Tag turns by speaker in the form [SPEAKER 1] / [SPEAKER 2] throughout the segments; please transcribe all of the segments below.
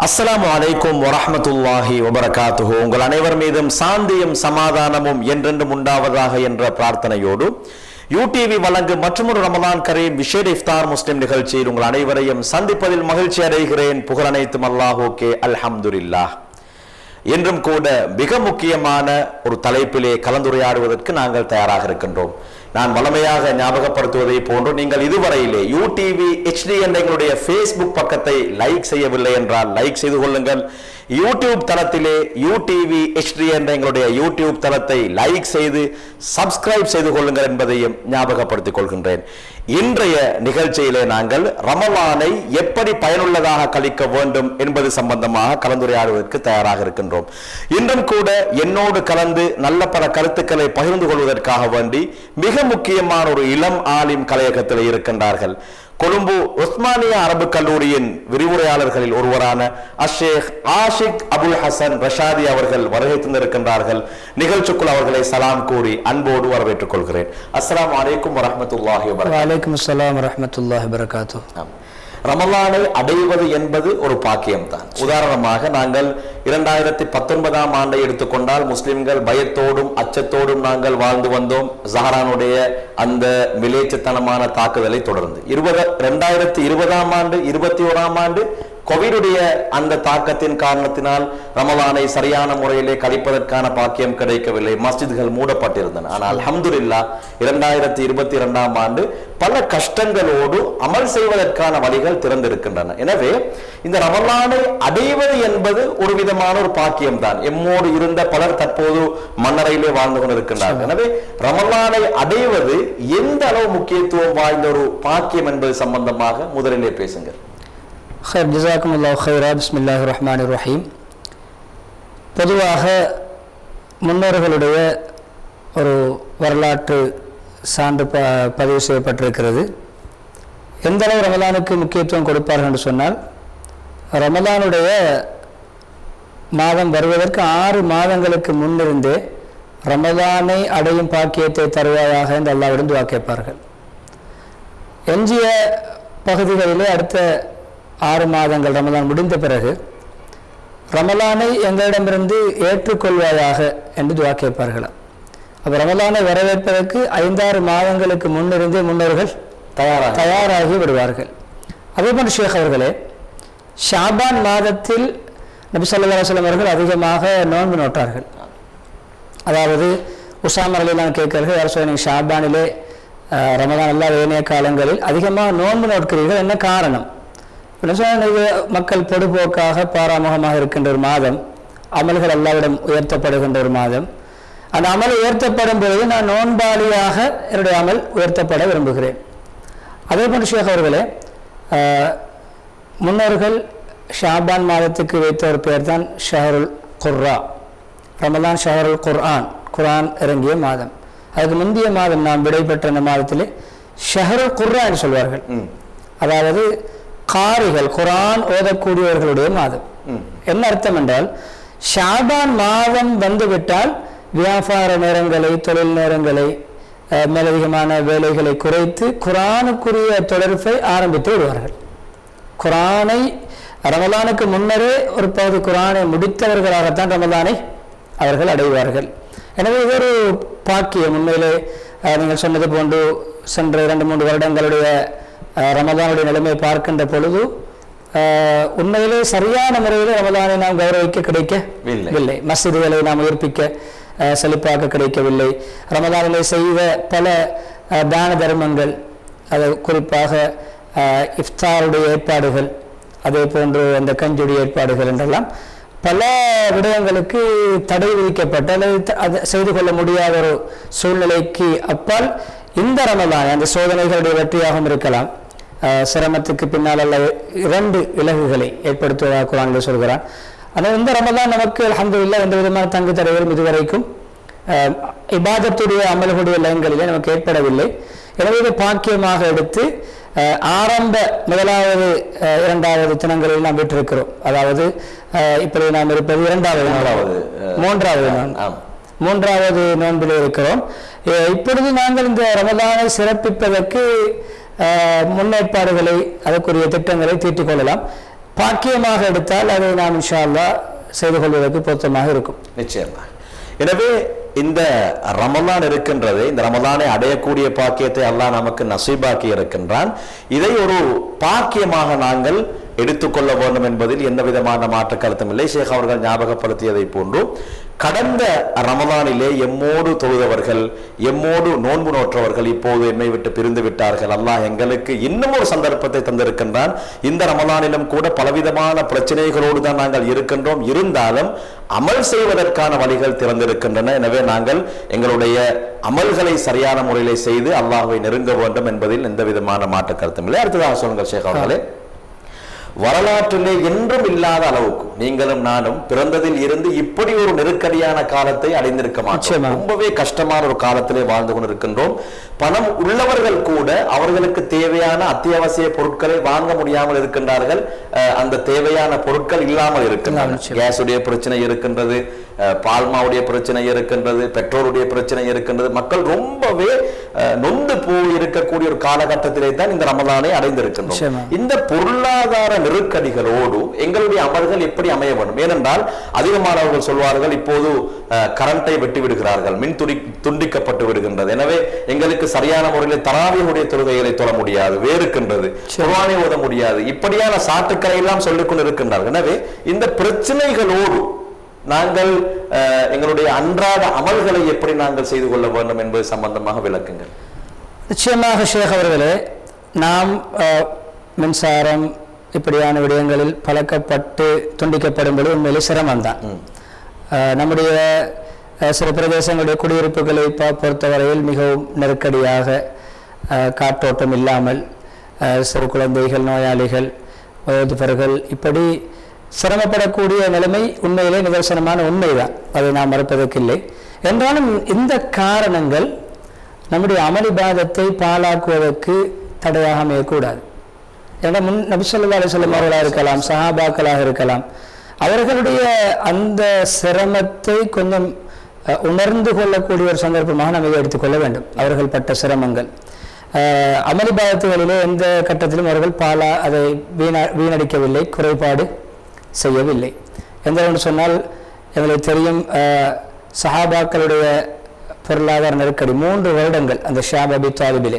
[SPEAKER 1] அஸ்ஸலாமு அலைக்கும் வரஹ்மத்துல்லாஹி வபரகாத்துஹு உங்கள் அனைவர் மீதும் சாந்தியும் சமாதானமும் என்றென்றும் உண்டாவதாக என்ற பிரார்த்தனையோடு யூடிவி வழங்கும் மற்றொரு ரமலான் கரீம் விஷேட இஃப்தார் முஸ்லிம் நிகழ்ச்சியில் உங்கள் அனைவரையும் சந்திப்பதில் மகிழ்ச்சி அடைகிறேன் புகழ் அனைத்தும் அல்லாஹோக்கே அல்ஹம்துலில்லாஹ் என்றும் கூட மிக முக்கியமான ஒரு தலைப்பிலே கலந்துரையாடுவதற்கு நாங்கள் தயாராக இருக்கின்றோம் நான் வளமையாக ஞாபகப்படுத்துவதை போன்று நீங்கள் இதுவரையிலே யூடிவி ஹெச்டி என்ற எங்களுடைய ஃபேஸ்புக் பக்கத்தை லைக் செய்யவில்லை என்றால் லைக் செய்து கொள்ளுங்கள் யூடியூப் தளத்திலே யூடிவி ஹெச்டி என்ற எங்களுடைய யூடியூப் தளத்தை லைக் செய்து சப்ஸ்கிரைப் செய்து கொள்ளுங்கள் என்பதையும் ஞாபகப்படுத்திக் கொள்கின்றேன் இன்றைய நிகழ்ச்சியிலே நாங்கள் ரமலானை எப்படி பயனுள்ளதாக கழிக்க வேண்டும் என்பது சம்பந்தமாக கலந்துரையாடுவதற்கு தயாராக இருக்கின்றோம் இன்றும் கூட என்னோடு கலந்து நல்ல பல கருத்துக்களை பகிர்ந்து கொள்வதற்காக வேண்டி மிக முக்கியமான ஒரு இளம் ஆலிம் கலையகத்தில் இருக்கின்றார்கள் கொழும்பு உஸ்மானியா அரபு கல்லூரியின் விரிவுரையாளர்களில் ஒருவரான அஷேக் ஆஷிக் அபுல் ஹசன் ரஷாதி அவர்கள் வருகை தந்திருக்கின்றார்கள் நிகழ்ச்சிக்குள் அவர்களை சலாம் கூறி அன்போடு வரவேற்றுக் கொள்கிறேன் அஸ்ஸலாமு அலைக்கும் வரஹ்மத்துல்லாஹி வபரகாத்துஹு
[SPEAKER 2] வலைக்கம் அஸ்ஸலாம் வரஹ்மத்துல்லாஹி வரகாத்து
[SPEAKER 1] ஆம். ரமலானை அடைவது என்பது ஒரு பாக்கியம்தான் உதாரணமாக நாங்கள் இரண்டாயிரத்தி பத்தொன்பதாம் ஆண்டை எடுத்துக்கொண்டால் முஸ்லிம்கள் பயத்தோடும் அச்சத்தோடும் நாங்கள் வாழ்ந்து வந்தோம் ஜஹரானுடைய அந்த மிலேச்சத்தனமான தாக்குதலை தொடர்ந்து இருபது இரண்டாயிரத்தி இருபதாம் ஆண்டு இருபத்தி ஓராம் ஆண்டு கோவிடுடைய அந்த தாக்கத்தின் காரணத்தினால் ரமலானை சரியான முறையிலே கழிப்பதற்கான பாக்கியம் கிடைக்கவில்லை மஸ்ஜித்கள் மூடப்பட்டிருந்தன ஆனால் அல்ஹம்துலில்லா இரண்டாயிரத்தி இருபத்தி இரண்டாம் ஆண்டு பல கஷ்டங்களோடு அமல் செய்வதற்கான வழிகள் திறந்திருக்கின்றன எனவே இந்த ரமலானை அடைவது என்பது ஒரு விதமான ஒரு பாக்கியம் தான் எம்மோடு இருந்த பலர் தற்போது மன்னரையிலே வாழ்ந்து கொண்டிருக்கின்றார்கள் எனவே ரமலானை அடைவது எந்த அளவு முக்கியத்துவம் வாய்ந்த ஒரு பாக்கியம் என்பது சம்பந்தமாக முதலிலே பேசுங்கள்
[SPEAKER 2] ஹைர் ஜிசாக்கும் அல்லாஹ் ஹைரா பிஸ்மில்லாஹி ரஹ்மான் ரஹீம் பொதுவாக முன்னோர்களுடைய ஒரு வரலாற்று சான்று ப பதிவு செய்யப்பட்டிருக்கிறது எந்த அளவு ரமலானுக்கு முக்கியத்துவம் கொடுப்பார்கள் என்று சொன்னால் ரமலானுடைய மாதம் வருவதற்கு ஆறு மாதங்களுக்கு முன்னிருந்தே ரமலானை அடையும் பாக்கியத்தை தருவாயாக என்று அல்லாவிடம் துவா கேட்பார்கள் எஞ்சிய பகுதிகளிலே அடுத்த ஆறு மாதங்கள் ரமலான் முடிந்த பிறகு ரமலானை எங்களிடமிருந்து ஏற்றுக்கொள்வாயாக என்று துவா கேட்பார்களாம் அப்போ ரமலானை வரவேற்பதற்கு ஐந்தாறு மாதங்களுக்கு முன்னிருந்தே முன்னோர்கள்
[SPEAKER 1] தயாராக
[SPEAKER 2] தயாராகி விடுவார்கள் அதே போன்று ஷேக் அவர்களே ஷாபான் மாதத்தில் நபி ஸல்லல்லாஹு அலைஹி வஸல்லம் அவர்கள் அதிகமாக நோன்பு நோட்டார்கள் அதாவது உசாமர் அலிலாம் கேட்கிறார்கள் யார் சொல்ல நீங்கள் ஷாபானிலே அஹ், ரமதான் அல்லாத ஏனைய காலங்களில் அதிகமாக நோன்பு நோட்கிறீர்கள் என்ன காரணம் என்ன சொன்னா, இது மக்கள் பொடுபோக்காக பாராமுகமாக இருக்கின்ற ஒரு மாதம் அமல்கள் அல்லாவிடம் உயர்த்தப்படுகின்ற ஒரு மாதம் அந்த அமல் உயர்த்தப்படும் பொழுது நான் நோன்பாளியாக என்னுடைய அமல் உயர்த்தப்பட விரும்புகிறேன் அதே போன்று ஷேக் அவர்களே அஹ், முன்னோர்கள் ஷாபான் மாதத்துக்கு வைத்த ஒரு பெயர் தான் ஷஹருல் குர்ரா ரமலான் ஷஹருல் குர்ஆன் குர்ஆன் இறங்கிய மாதம் அதுக்கு முந்தைய மாதம் நாம் விடைபெற்ற அந்த மாதத்திலே ஷஹருல் குர்ரா என்று சொல்வார்கள்
[SPEAKER 1] ம்
[SPEAKER 2] அதாவது காரிகள் குர்ஆன் ஓதக்கூடியவர்களுடைய மாதம்
[SPEAKER 1] ம்
[SPEAKER 2] என்ன அர்த்தம் என்றால் ஷாபான் மாதம் வந்துவிட்டால் வியாபார நேரங்களை தொழில் நேரங்களை அஹ், மேலதிகமான வேலைகளை குறைத்து குரானுக்குரிய தொடர்பை ஆரம்பித்து விடுவார்கள் குரானை ரமலானுக்கு முன்னரே ஒரு பகுதி குரானை முடித்தவர்களாகத்தான் ரமலானை அவர்கள் அடைவார்கள் எனவே இது ஒரு பாக்கியம் உண்மையிலே அஹ், நீங்கள் சொன்னது போன்று சென்ற இரண்டு மூன்று வருடங்களுடைய அஹ், ரமலானுடைய நிலைமையை பார்க்கின்ற பொழுது அஹ், உண்மையிலே சரியான முறையில் ரமலானை நாம் கௌரவிக்க கிடைக்கவில்லை இல்லை மசிதிகளை நாம் உயிர்ப்பிக்க அஹ், செழிப்பாக்க கிடைக்கவில்லை ரமலானிலே செய்த பல அஹ், தான தர்மங்கள் அது குறிப்பாக அஹ், இஃப்தாருடைய ஏற்பாடுகள் அதே போன்று அந்த கஞ்சுடைய ஏற்பாடுகள் என்றெல்லாம் பல விடயங்களுக்கு தடை விதிக்கப்பட்ட அல்லது த- அது செய்து கொள்ள முடியாத ஒரு சூழ்நிலைக்கு அப்பால் இந்த ரமலான் அந்த சோதனைகளுடைய வெற்றியாகவும் இருக்கலாம் அஹ், சிரமத்துக்கு பின்னால் அல்ல இரண்டு இலகுகளை ஏற்படுத்துவதாக குரானில் சொல்கிறான் ஆனால் இந்த ரமலான் நமக்கு அல்ஹம்துலில்லாஹ் எந்த விதமான தங்கு தடைகளும் இதுவரைக்கும் அஹ், இபாதத்துடைய அமல்களுடைய லயங்களிலே நமக்கு ஏற்படவில்லை எனவே இது பாக்கியமாக எடுத்து அஹ், ஆரம்ப முதலாவது அஹ், இரண்டாவது தினங்களில் நாம் விட்டிருக்கிறோம் அதாவது அஹ், இப்படி நாம் இருப்பது இரண்டாவது
[SPEAKER 1] மூன்றாவது,
[SPEAKER 2] நாள்.
[SPEAKER 1] அஹ்,
[SPEAKER 2] மூன்றாவது நாள்
[SPEAKER 1] ஆம்
[SPEAKER 2] மூன்றாவது நோன்பில் இருக்கிறோம் அஹ், இப்பொழுது நாங்கள் இந்த ரமலானை சிறப்பிப்பதற்கு அஹ், முன்னேற்பாடுகளை அதற்குரிய திட்டங்களை தீட்டிக் கொள்ளலாம் பாக்கியமாக எடுத்தால் அதை நாம் இன்ஷா அல்லாஹ் செய்து கொள்வதற்கு பொருத்தமாக இருக்கும்
[SPEAKER 1] நிச்சயமா எனவே இந்த ரமலான் இருக்கின்றது இந்த ரமலானை அடையக்கூடிய பாக்கியத்தை அல்லாஹ் நமக்கு நசீபாக்கி இருக்கின்றான் இதை ஒரு பாக்கியமாக நாங்கள் எடுத்துக்கொள்ள வேண்டும் என்பதில் எந்த விதமான மாற்று கருத்தும் இல்லை ஷேக் அவர்கள் ஞாபகப்படுத்தியதை போன்று கடந்த ரமலானிலே எம்மோடு தொழுதவர்கள் எம்மோடு நோன்பு நோற்றவர்கள் இப்போது எம்மை விட்டு பிரிந்து விட்டார்கள் அல்லாஹ் எங்களுக்கு இன்னும் ஒரு சந்தர்ப்பத்தை தந்திருக்கின்றான் இந்த ரமலானிலும் கூட பலவிதமான பிரச்சனைகளோடு தான் நாங்கள் இருக்கின்றோம் இருந்தாலும் அமல் செய்வதற்கான வழிகள் திறந்திருக்கின்றன எனவே நாங்கள் எங்களுடைய அமல்களை சரியான முறையிலே செய்து அல்லாஹ்வை நெருங்க வேண்டும் என்பதில் எந்த விதமான மாற்று கருத்தும் இல்லை அடுத்ததாக சொல்லுங்கள் ஷேக் அவர்களே வரலாற்றிலே என்றும் இல்லாத அளவுக்கு நீங்களும் நானும் பிறந்ததில் இருந்து இப்படி ஒரு நெருக்கடியான காலத்தை அடைந்திருக்க மாட்டோம்
[SPEAKER 2] நிச்சயமா.
[SPEAKER 1] ரொம்பவே கஷ்டமான ஒரு காலத்திலே வாழ்ந்து கொண்டிருக்கின்றோம் பணம் உள்ளவர்கள் கூட அவர்களுக்கு தேவையான அத்தியாவசிய பொருட்களை வாங்க முடியாமல் இருக்கின்றார்கள் அஹ், அந்த தேவையான பொருட்கள் இல்லாமல் இருக்கின்றன
[SPEAKER 2] நிச்சயமா.
[SPEAKER 1] கேஸுடைய பிரச்சனை இருக்கின்றது அஹ், பால்மாவுடைய பிரச்சனை இருக்கின்றது பெட்ரோலுடைய பிரச்சனை இருக்கின்றது மக்கள் ரொம்பவே அஹ், நொந்து போய் இருக்கக்கூடிய ஒரு காலகட்டத்திலே தான் இந்த ரமலானை அடைந்திருக்கின்றோம்
[SPEAKER 2] நிச்சயமா.
[SPEAKER 1] இந்த பொருளாதார நெருக்கடிகளோடு எங்களுடைய அமல்கள் எப்படி அமைய வேண்டும் ஏனென்றால் அதிகமானவர்கள் சொல்வார்கள் இப்போது அஹ், கரண்டை வெட்டி விடுகிறார்கள் மின் துடி துண்டிக்கப்பட்டு விடுகின்றது எனவே எங்களுக்கு சரியான முறையில் தராவியுடைய தொழுகைகளை தொழ முடியாது வேறுக்கின்றது குர்ஆனை ஓத முடியாது இப்படியான சாட்டுக்களை எல்லாம் சொல்லிக் கொண்டிருக்கின்றார்கள் எனவே இந்த பிரச்சனைகளோடு நாங்கள் அஹ், எங்களுடைய அன்றாட அமல்களை எப்படி நாங்கள் செய்து கொள்ள வேண்டும் என்பது சம்பந்தமாக விளக்குங்கள்
[SPEAKER 2] நிச்சயமாக ஷேக் அவர்களே நாம் அஹ், மின்சாரம் இப்படியான விடயங்களில் பழக்கப்பட்டு துண்டிக்கப்படும்போது உண்மையிலே சிரமம்தான் அஹ், நம்முடைய அஹ், சில பிரதேசங்களுடைய குடியிருப்புகளை ப- பொறுத்தவரையில் மிகவும் நெருக்கடியாக அஹ், காற்றோட்டம் இல்லாமல் அஹ், சிறு குழந்தைகள் நோயாளிகள் வயோதிபர்கள் இப்படி சிரமப்படக்கூடிய நிலைமை உண்மையிலே நிதர்சனமான உண்மைதான் அதை நாம் மறுப்பதற்கில்லை என்றாலும் இந்த காரணங்கள் நம்முடைய அமளிபாதத்தை பாழாக்குவதற்கு தடையாக அமையக்கூடாது ஏன்னா முன் நபிசல்லா அலிசல்லம் அவர்களாக இருக்கலாம் சஹாபாக்களாக இருக்கலாம் அவர்களுடைய அந்த சிரமத்தை கொஞ்சம் அஹ், உணர்ந்து கொள்ளக்கூடிய ஒரு சந்தர்ப்பமாக நம்ம இதை எடுத்துக்கொள்ள வேண்டும் அவர்கள் பட்ட சிரமங்கள் அஹ், அமளிபாதத்துகளிலே எந்த கட்டத்திலும் அவர்கள் பாலா அதை வீணா வீணடிக்கவில்லை குறைபாடு செய்யவில்லை எந்த என்று சொன்னால் எங்களுக்கு தெரியும் அஹ், சஹாபாக்களுடைய பொருளாதார நெருக்கடி மூன்று வருடங்கள் அந்த ஷாப் அபி தாலிபிலே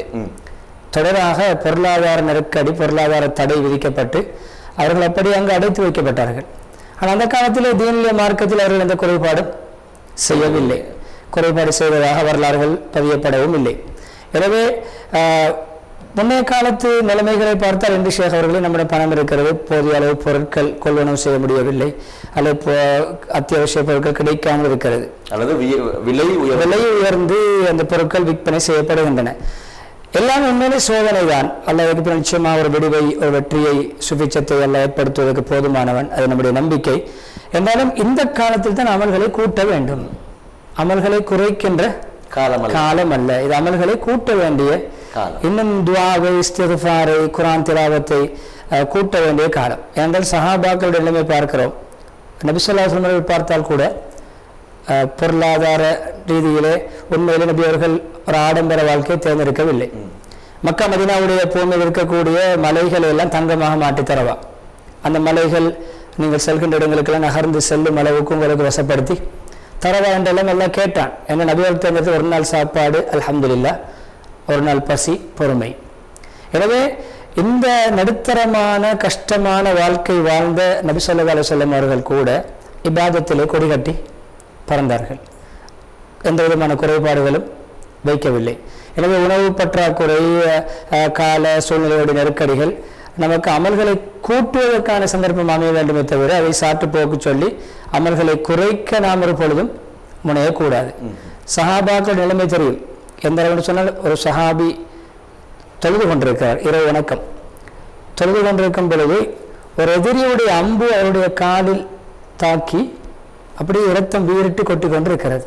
[SPEAKER 2] தொடராக பொருளாதார நெருக்கடி பொருளாதார தடை விதிக்கப்பட்டு அவர்கள் அப்படி அங்கு அடைத்து வைக்கப்பட்டார்கள் ஆனால் அந்த காலத்திலே தீனிய மார்க்கத்தில் அவர்கள் எந்த குறைபாடும் செய்யவில்லை குறைபாடு செய்ததாக வரலாறுகள் பதியப்படவும் இல்லை எனவே ஆஹ், முன்னைய காலத்து நிலைமைகளை பார்த்தால் இன்று ஷேக் அவர்களே நம்மிடம் பணம் இருக்கிறது போதிய அளவு பொருட்கள் கொள்வனவு செய்ய முடியவில்லை அல்லது பொ- அத்தியாவசிய பொருட்கள் கிடைக்காமல் இருக்கிறது
[SPEAKER 1] அல்லது வி- விலை உயர்வு
[SPEAKER 2] விலை உயர்ந்து அந்த பொருட்கள் விற்பனை செய்யப்படுகின்றன எல்லாம் உண்மையிலே சோதனை தான் அல்லாஹ்வுக்கு பின் நிச்சயமா ஒரு விடுவை ஒரு வெற்றியை சுபிச்சத்தை எல்லாம் ஏற்படுத்துவதற்கு போதுமானவன் அது நம்முடைய நம்பிக்கை என்றாலும் இந்த காலத்தில் தான் அமல்களை கூட்ட வேண்டும் அமல்களை குறைக்கின்ற
[SPEAKER 1] காலம் அல்ல.
[SPEAKER 2] காலம் அல்ல இது அமல்களை கூட்ட வேண்டிய
[SPEAKER 1] காலம்.
[SPEAKER 2] இன்னும் துவாவை இஸ்திஃபாரை குரான் திலாவத்தை அஹ், கூட்ட வேண்டிய காலம் ஏனென்றால் சஹாபாக்களுடைய நிலைமை பார்க்கிறோம் நபிசல்லாசன் அவர்கள் பார்த்தால் கூட அஹ், பொருளாதார ரீதியிலே உண்மையிலே நபி அவர்கள் ஒரு ஆடம்பர வாழ்க்கையை தேர்ந்தெடுக்கவில்லை மக்கா மதினாவுடைய பூமியில் இருக்கக்கூடிய மலைகளை எல்லாம் தங்கமாக மாற்றித் தரவா அந்த மலைகள் நீங்கள் செல்கின்ற இடங்களுக்கெல்லாம் நகர்ந்து செல்லும் அளவுக்கு உங்களுக்கு வசப்படுத்தி தரவா என்றெல்லாம் எல்லாம் கேட்டான் என்ன நபி அவர்கள் தேர்ந்தெடுத்து ஒரு நாள் சாப்பாடு அல்ஹம்துலில்லாஹ் ஒரு நாள் பசி பொறுமை எனவே இந்த நடுத்தரமான கஷ்டமான வாழ்க்கை வாழ்ந்த நபி ஸல்லல்லாஹு அலைஹி வஸல்லம் அவர்கள் கூட இபாதத்திலே கொடிகட்டி பறந்தார்கள் எந்த விதமான குறைபாடுகளும் வைக்கவில்லை எனவே உணவு பற்றாக்குறை அஹ், கால சூழ்நிலையோட நெருக்கடிகள் நமக்கு அமல்களை கூட்டுவதற்கான சந்தர்ப்பம் அமைய வேண்டுமே தவிர அதை சாட்டு போக்கு சொல்லி அமல்களை குறைக்க நாம் ஒரு பொழுதும் முனையக்கூடாது சஹாபாக்கள் நிலைமை தெரியும் எந்த அளவுன்னு சொன்னால் ஒரு சஹாபி தொழுது கொண்டிருக்கிறார் இரவு வணக்கம் தொழுது கொண்டிருக்கும் பொழுது ஒரு எதிரியுடைய அம்பு அவருடைய காலில் தாக்கி அப்படியே இரத்தம் வீறிட்டு கொட்டி கொண்டிருக்கிறது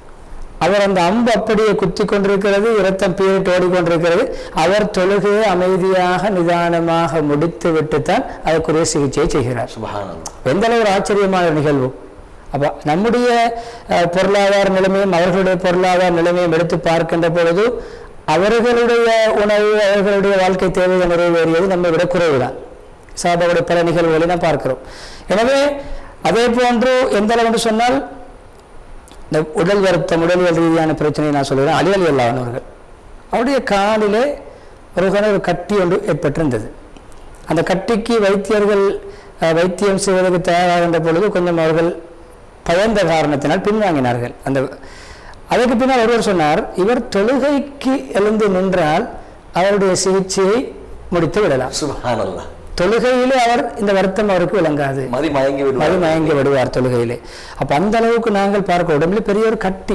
[SPEAKER 2] அவர் அந்த அம்பு அப்படியே குத்தி கொண்டிருக்கிறது இரத்தம் பீரிட்டு ஓடிக்கொண்டிருக்கிறது அவர் தொழுகையை அமைதியாக நிதானமாக முடித்து விட்டுத்தான் அதற்குரிய சிகிச்சையை செய்கிறார்
[SPEAKER 1] சுபஹானல்லாஹ்
[SPEAKER 2] எந்த அளவு ஒரு ஆச்சரியமான நிகழ்வு அப்ப நம்முடைய அஹ், பொருளாதார நிலைமையும் அவர்களுடைய பொருளாதார நிலைமையும் எடுத்து பார்க்கின்ற பொழுது அவர்களுடைய உணவு அவர்களுடைய வாழ்க்கை தேவையை நிறைவேறியது நம்மை விட குறைவுதான் சாபாவுடைய பல நிகழ்வுகளை நாம் பார்க்கிறோம் எனவே அதே போன்று எந்த அளவு என்று சொன்னால் இந்த உடல் வருத்தம் உடலியல் ரீதியான பிரச்சனையை நான் சொல்கிறேன் அலியல் இல்லாதவர்கள் அவருடைய காலிலே ஒரு கண ஒரு கட்டி ஒன்று ஏற்பட்டிருந்தது அந்த கட்டிக்கு வைத்தியர்கள் அஹ், வைத்தியம் செய்வதற்கு தயாராகின்ற பொழுது கொஞ்சம் அவர்கள் பயந்த காரணத்தினால் பின்வாங்கினார்கள் அந்த அதற்கு பின்னால் ஒருவர் சொன்னார் இவர் தொழுகைக்கு எழுந்து நின்றால் அவருடைய சிகிச்சையை முடித்து விடலாம்
[SPEAKER 1] சுபஹானல்லாஹ்
[SPEAKER 2] தொழுகையிலே அவர் இந்த வருத்தம் அவருக்கு விளங்காது
[SPEAKER 1] மதி மயங்கி
[SPEAKER 2] மது
[SPEAKER 1] விடுவார்
[SPEAKER 2] மயங்கி விடுவார் தொழுகையிலே அப்ப அந்த அளவுக்கு நாங்கள் பார்க்க உடம்புல பெரிய ஒரு கட்டி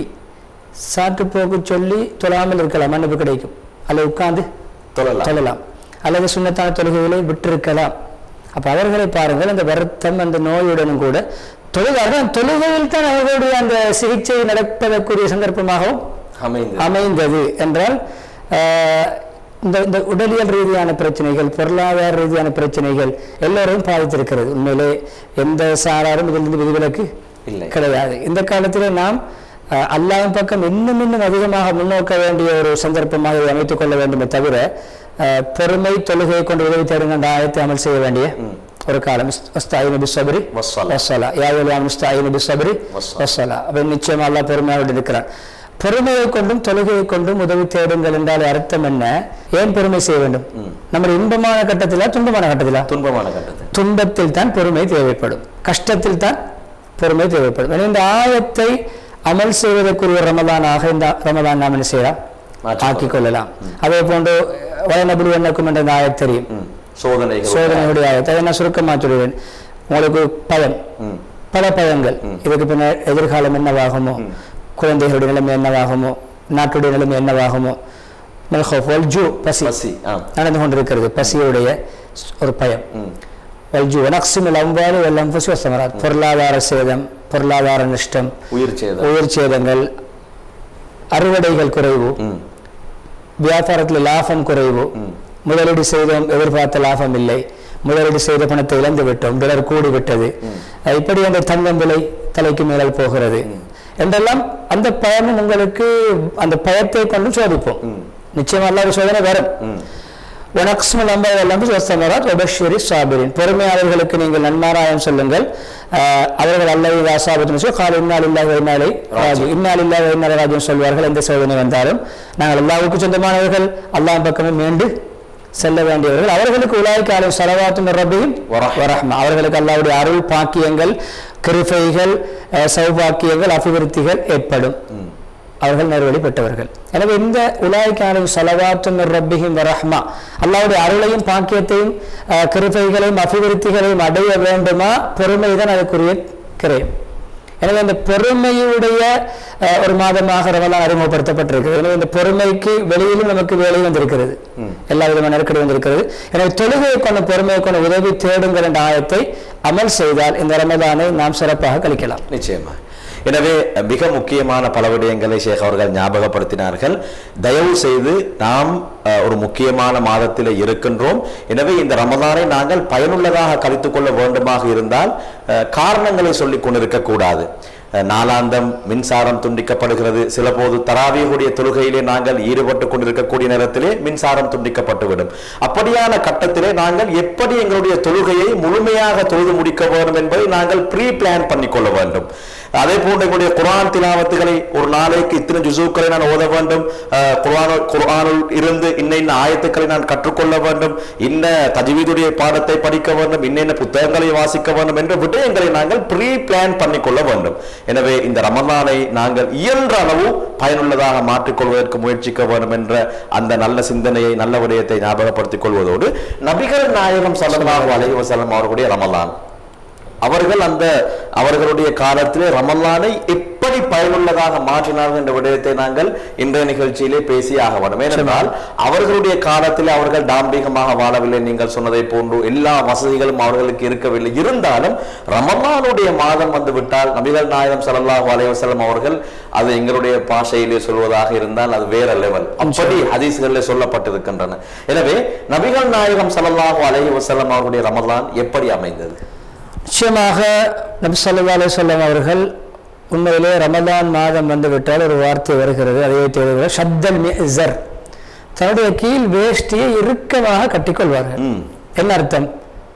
[SPEAKER 2] சாற்று போக்கு சொல்லி தொழாமல் இருக்கலாம் மன்னிப்பு கிடைக்கும் அல்லது உட்கார்ந்து
[SPEAKER 1] தொழலாம்
[SPEAKER 2] தொழலாம் அல்லது சுண்ணத்தான தொழுகைகளை விட்டிருக்கலாம் அப்ப அவர்களை பாருங்கள் அந்த வருத்தம் அந்த நோயுடனும் கூட தொழுவார்கள் அந்த தொழுகையில் தான் அவர்களுடைய அந்த சிகிச்சை நடப்பதற்குரிய சந்தர்ப்பமாகவும்
[SPEAKER 1] அமைந்து
[SPEAKER 2] அமைந்தது என்றால் ஆஹ், இந்த இந்த உடலியல் ரீதியான பிரச்சனைகள் பொருளாதார ரீதியான பிரச்சனைகள் எல்லோரையும் பாதித்திருக்கிறது உண்மையிலே எந்த சாராரும் இதிலிருந்து விதிவிலக்கு
[SPEAKER 1] இல்லை
[SPEAKER 2] கிடையாது இந்த காலத்தில் நாம் அஹ், அல்லாஹ்வின் பக்கம் இன்னும் இன்னும் அதிகமாக முன்னோக்க வேண்டிய ஒரு சந்தர்ப்பமாக இதை அமைத்துக் கொள்ள வேண்டுமே தவிர அஹ், பொறுமை தொழுகையை கொண்டு உதவி தேடுங்க அந்த ஆயத்தை அமல் செய்ய வேண்டிய ஒரு காலம் அஸ்தாயின பிஸ்ஸபரி
[SPEAKER 1] வஸ்ஸலா.
[SPEAKER 2] வஸ்ஸலா யாவலியா முஸ்தாயின பிஸ்ஸபரி
[SPEAKER 1] வஸ்ஸலா.
[SPEAKER 2] வஸ்ஸலா அப்ப நிச்சயமா அல்லாஹ் பொறுமையோடு இருக்கிறார் பொறுமையை கொண்டும் தொழுகையை கொண்டும் உதவி தேடுங்கள் என்றால் அர்த்தம் என்ன ஏன் பொறுமை செய்ய வேண்டும் நம்ம இன்பமான கட்டத்திலா துன்பமான கட்டத்திலா
[SPEAKER 1] துன்பமான கட்டத்தில்
[SPEAKER 2] துன்பத்தில் தான் பொறுமை தேவைப்படும் கஷ்டத்தில் தான் பொறுமை தேவைப்படும் எனவே இந்த ஆயத்தை அமல் செய்வதற்குரிய ரமலானாக இந்த ரமலான் நாம் என்ன செய்யலாம்
[SPEAKER 1] மாற்றிக்
[SPEAKER 2] ஆக்கிக் கொள்ளலாம் அதே போன்று வயநபுல் என்னக்கும் என்ற இந்த ஆயத் தெரியும்
[SPEAKER 1] ம். சோதனைகள்
[SPEAKER 2] சோதனையுடைய ஆயத்தை அதை நான் சுருக்கமாக சொல்லுவேன் உங்களுக்கு பயம்
[SPEAKER 1] ம்.
[SPEAKER 2] பல பயங்கள் இதுக்கு பின்னர் எதிர்காலம் என்னவாகுமோ குழந்தைகளுடைய நிலைமை என்னவாகுமோ நாட்டுடைய நிலைமை என்னவாகுமோ மெல்ஹோஃப் வல்ஜு பசி
[SPEAKER 1] பசி ஆ
[SPEAKER 2] நடந்து கொண்டிருக்கிறது பசியுடைய ஒரு பயம்
[SPEAKER 1] ம்.
[SPEAKER 2] வல்ஜு நக்சிமில் அம்பாலு வெள்ளம் பசி வசமராத் பொருளாதார சேதம் பொருளாதார நஷ்டம்
[SPEAKER 1] உயிர் சேதம்
[SPEAKER 2] உயிர் சேதங்கள் அறுவடைகள் குறைவு
[SPEAKER 1] ம்.
[SPEAKER 2] வியாபாரத்தில் லாபம் குறைவு முதலீடு செய்தோம் எதிர்பார்த்த லாபம் இல்லை முதலீடு செய்த பணத்தை இழந்து விட்டோம் டாலர் கூடி விட்டது அஹ் இப்படி அந்த தங்கம் விலை தலைக்கு மேலால் போகிறது என்றெல்லாம் அந்த பயமும் உங்களுக்கு அந்த பயத்தை கொண்டு சோதிப்போம் நிச்சயமா அல்லாத சோதனை வரும் வனக்ஸ்மல் அம்பர் எல்லாமே சொஸ்தமராத் ஒபஷரி சாபிரின் பொறுமையாளர்களுக்கு நீங்கள் நன்மாராயம் சொல்லுங்கள் அஹ் அவர்கள் அல்லது ராசாபத்தின் சொல்லி கால் இன்னால் இல்லாத இன்னாலை ராஜு இன்னால் இல்லாத இன்னால ராஜுன்னு சொல்வார்கள் எந்த சோதனை வந்தாலும் நாங்கள் அல்லாவுக்கு சொந்தமானவர்கள் அல்லாஹ் பக்கமே மீண்டு செல்ல வேண்டியவர்கள் அவர்களுக்கு உலாய்க்கு ஆளும் சலவாத்தும் ரபியும்
[SPEAKER 1] வரஹ்மா.
[SPEAKER 2] வரஹ்மா அவர்களுக்கு அல்லாவுடைய அருள் பாக்கியங்கள் கிருபைகள் அஹ், சௌபாக்கியங்கள் அபிவிருத்திகள் ஏற்படும் அவர்கள் நேர்வழி பெற்றவர்கள் எனவே இந்த உலாய்க்கான சலவாத்தும் ரப்பிஹிம் வரஹ்மா அல்லாவுடைய அருளையும் பாக்கியத்தையும் அஹ், கிருபைகளையும் அபிவிருத்திகளையும் அடைய வேண்டுமா பொறுமை தான் அதுக்குரிய கிரயம் எனவே இந்த பொறுமையுடைய அஹ், ஒரு மாதமாக ரமலான் அறிமுகப்படுத்தப்பட்டிருக்கிறது எனவே இந்த பொறுமைக்கு வெளியிலும் நமக்கு வேலை வந்திருக்கிறது எல்லா விதமான நெருக்கடி வந்திருக்கிறது எனவே தொழுகையை கொண்ட பொறுமையை கொண்ட உதவி தேடுங்கள் என்ற ஆயத்தை அமல் செய்தால் இந்த ரமலானை நாம் சிறப்பாக கழிக்கலாம்
[SPEAKER 1] நிச்சயமா எனவே மிக முக்கியமான பல விடயங்களை ஷேக் அவர்கள் ஞாபகப்படுத்தினார்கள் தயவு செய்து நாம் அஹ், ஒரு முக்கியமான மாதத்தில் இருக்கின்றோம் எனவே இந்த ரமதானை நாங்கள் பயனுள்ளதாக கழித்துக் கொள்ள வேண்டுமாக இருந்தால் அஹ், காரணங்களை சொல்லிக் கொண்டிருக்க கூடாது அஹ், நாளாந்தம் மின்சாரம் துண்டிக்கப்படுகிறது சில போது தராவியுடைய தொழுகையிலே நாங்கள் ஈடுபட்டு கொண்டிருக்கக்கூடிய நேரத்திலே மின்சாரம் துண்டிக்கப்பட்டுவிடும் அப்படியான கட்டத்திலே நாங்கள் எப்படி எங்களுடைய தொழுகையை முழுமையாக தொழுது முடிக்க வேண்டும் என்பதை நாங்கள் ப்ரீ பிளான் பண்ணிக்கொள்ள வேண்டும் அதே போன்று எங்களுடைய குர்ஆன் திலாவத்துகளை ஒரு நாளைக்கு இத்தனை ஜுசூக்களை நான் ஓத வேண்டும் அஹ், குர்ஆனுல் குர்ஆனுல் இருந்து இன்ன இன்ன ஆயத்துக்களை நான் கற்றுக்கொள்ள வேண்டும் இன்ன தஜ்வீதுடைய பாடத்தை படிக்க வேண்டும் இன்ன இன்ன புத்தகங்களை வாசிக்க வேண்டும் என்ற விடயங்களை நாங்கள் ப்ரீ பிளான் பண்ணிக்கொள்ள வேண்டும் எனவே இந்த ரமலானை நாங்கள் இயன்ற அளவு பயனுள்ளதாக மாற்றிக்கொள்வதற்கு முயற்சிக்க வேண்டும் என்ற அந்த நல்ல சிந்தனையை நல்ல விடயத்தை ஞாபகப்படுத்திக் கொள்வதோடு நபிகள் நாயகம் ஸல்லல்லாஹு அலைஹி வஸல்லம் அவர்களுடைய ரமலான் அவர்கள் அந்த அவர்களுடைய காலத்திலே ரமலானை எப்படி பயனுள்ளதாக மாற்றினார்கள் என்ற விடயத்தை நாங்கள் இன்றைய நிகழ்ச்சியிலே பேசியாக வேண்டும் ஏனென்றால் அவர்களுடைய காலத்திலே அவர்கள் தாம்பீகமாக வாழவில்லை நீங்கள் சொன்னதை போன்று எல்லா வசதிகளும் அவர்களுக்கு இருக்கவில்லை இருந்தாலும் ரமலானுடைய மாதம் வந்து விட்டால் நபிகள் நாயகம் ஸல்லல்லாஹு அலைஹி வஸல்லம் அவர்கள் அது எங்களுடைய பாஷையிலே சொல்வதாக இருந்தால் அது வேற லெவல் அப்படி ஹதீஸ்களிலே சொல்லப்பட்டிருக்கின்றன எனவே நபிகள் நாயகம் ஸல்லல்லாஹு அலைஹி வஸல்லம் அவர்களுடைய ரமலான் எப்படி அமைந்தது
[SPEAKER 2] நிச்சயமாக நபி ஸல்லல்லாஹு அலைஹி வஸல்லம் அவர்கள் உண்மையிலே ரமலான் மாதம் வந்துவிட்டால் ஒரு வார்த்தை வருகிறது அதை தேடுகிற ஷத்தல் மிஸர் தன்னுடைய கீழ் வேஷ்டியை இறுக்கமாக கட்டிக்கொள்வார்கள்
[SPEAKER 1] ம்.
[SPEAKER 2] என்ன அர்த்தம்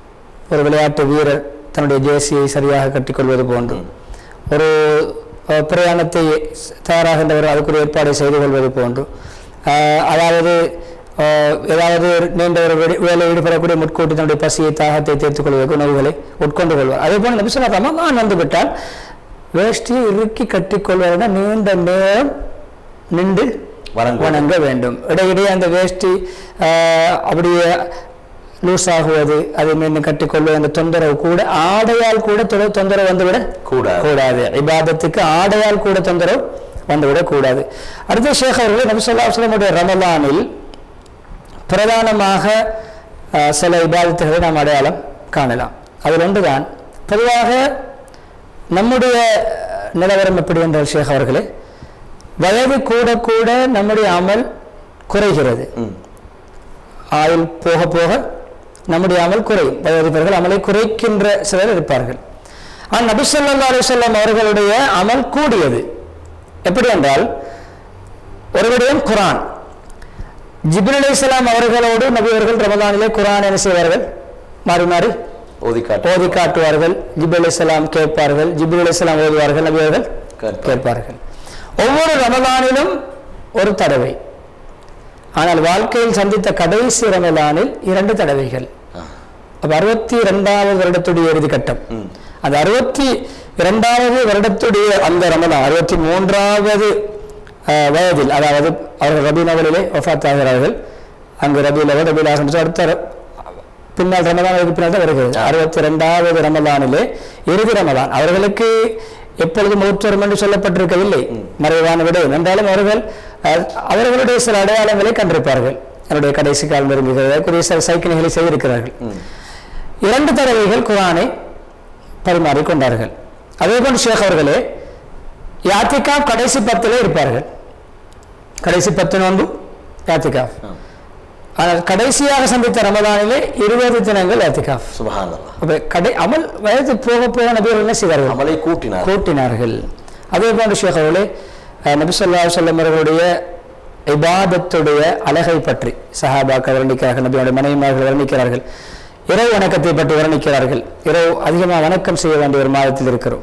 [SPEAKER 2] ஒரு விளையாட்டு வீரர் தன்னுடைய ஜேசியை சரியாக கட்டிக்கொள்வது போன்று ஒரு அஹ், பிரயாணத்தை தயாராகின்றவர் அதுக்குரிய ஏற்பாடு செய்து கொள்வது போன்று அஹ், அதாவது அஹ், ஏதாவது நீண்ட ஒரு வேலை- வேலையில் ஈடுபடக்கூடிய முட்கூட்டி தன்னுடைய பசியை தாகத்தை தீர்த்துக் கொள்வதற்கு உணவுகளை உட்கொண்டு கொள்வார் அதே போல நபி சொல்லா ரமலான் வந்து விட்டால் வேஷ்டியை இறுக்கி கட்டிக்கொள்வதை நீண்ட நேரம் நின்று
[SPEAKER 1] வணங்குவது.
[SPEAKER 2] வணங்க வேண்டும் இடையிடையே அந்த வேஷ்டி ஆஹ், அப்படியே லூஸ் ஆகுவது அதை மீண்டும் கட்டிக்கொள்வது அந்த தொந்தரவு கூட ஆடையால் கூட தொ- தொந்தரவு வந்துவிட
[SPEAKER 1] கூடாது.
[SPEAKER 2] கூடாது இபாதத்துக்கு ஆடையால் கூட தொந்தரவு வந்துவிடக் கூடாது அடுத்த ஷேக் அவர்கள் நபி சொல்லா வஸல்லமுடைய ரமலானில் பிரதானமாக ஆஹ், சில இபாதத்துகளை நாம் அடையாளம் காணலாம் அதில் ஒன்றுதான் பொதுவாக நம்முடைய நிலவரம் எப்படி என்றால் ஷேக் அவர்களே வயது கூட கூட நம்முடைய அமல் குறைகிறது
[SPEAKER 1] ம்.
[SPEAKER 2] ஆயுள் போக போக நம்முடைய அமல் குறையும் வயோதிபர்கள் அமலை குறைக்கின்ற சிலர் இருப்பார்கள் ஆனால் நபி ஸல்லல்லாஹு அலைஹி வஸல்லம் அவர்களுடைய அமல் கூடியது எப்படி என்றால் ஒரு விடயம் குரான் ஜிப்ரில் அலைஹிஸ்ஸலாம் அவர்களோடு நபி அவர்கள் ரமலானிலே குரான் என்ன செய்வார்கள் மாறி மாறி
[SPEAKER 1] ஓதி காட்டு
[SPEAKER 2] ஓதி காட்டுவார்கள் ஜிப்ரில் அலைஹிஸ்ஸலாம் கேட்பார்கள் ஜிப்ரில் அலைஹிஸ்ஸலாம் ஓதுவார்கள் நபி அவர்கள்
[SPEAKER 1] கேட்பார்.
[SPEAKER 2] கேட்பார்கள் ஒவ்வொரு ரமலானிலும் ஒரு தடவை ஆனால் வாழ்க்கையில் சந்தித்த கடைசி ரமலானில் இரண்டு தடவைகள் அப்ப அறுபத்தி இரண்டாவது வருடத்துடைய இறுதி கட்டம் அந்த அறுபத்தி இரண்டாவது வருடத்துடைய அந்த ரமலான் அறுபத்தி மூன்றாவது அஹ், வயதில் அதாவது அவர்கள் ரபீன் அவலிலே ஒஃபாத் ஆகிறார்கள் அங்கு ரபீல் அவல் ரபீல் ஆகும் அடுத்த ர- பின்னால் ரமலானுக்கு பின்னால் தான் வருகிறது அறுபத்தி இரண்டாவது ரமலானிலே இறுதி ரமலான் அவர்களுக்கு எப்பொழுதும் மூத்தரும் என்று சொல்லப்பட்டிருக்கவில்லை மறைவான விடயம் என்றாலும் அவர்கள் அஹ், அவர்களுடைய சில அடையாளங்களை கண்டிருப்பார்கள் என்னுடைய கடைசி காலம் நெருங்குகிறது அதற்குரிய சில சைக்கிள்களை செய்திருக்கிறார்கள் இரண்டு தடவைகள் குரானை பரிமாறிக் கொண்டார்கள் அதே போன்று ஷேக் அவர்களே யாத்திகா கடைசி பத்திலே இருப்பார்கள் கடைசி பத்து நோன்பு யாத்திகா ஆனால் கடைசியாக சந்தித்த ரமதானிலே இருபது தினங்கள் யாத்திகாஃப்
[SPEAKER 1] சுபஹானல்லாஹ்
[SPEAKER 2] அப்ப கடை அமல் வயது போக போக நபிகள் என்ன செய்வார்கள்
[SPEAKER 1] அமலை கூட்டினார்
[SPEAKER 2] கூட்டினார்கள் அதே போன்று ஷேக் அவர்களே அஹ், நபி ஸல்லல்லாஹு அலைஹி வஸல்லம் அவர்களுடைய இபாதத்துடைய அழகை பற்றி சஹாபாக்கள் வர்ணிக்கிறார்கள் நபியுடைய மனைவிமார்கள் வர்ணிக்கிறார்கள் இரவு வணக்கத்தை பற்றி வர்ணிக்கிறார்கள் இரவு அதிகமாக வணக்கம் செய்ய வேண்டிய ஒரு மாதத்தில் இருக்கிறோம்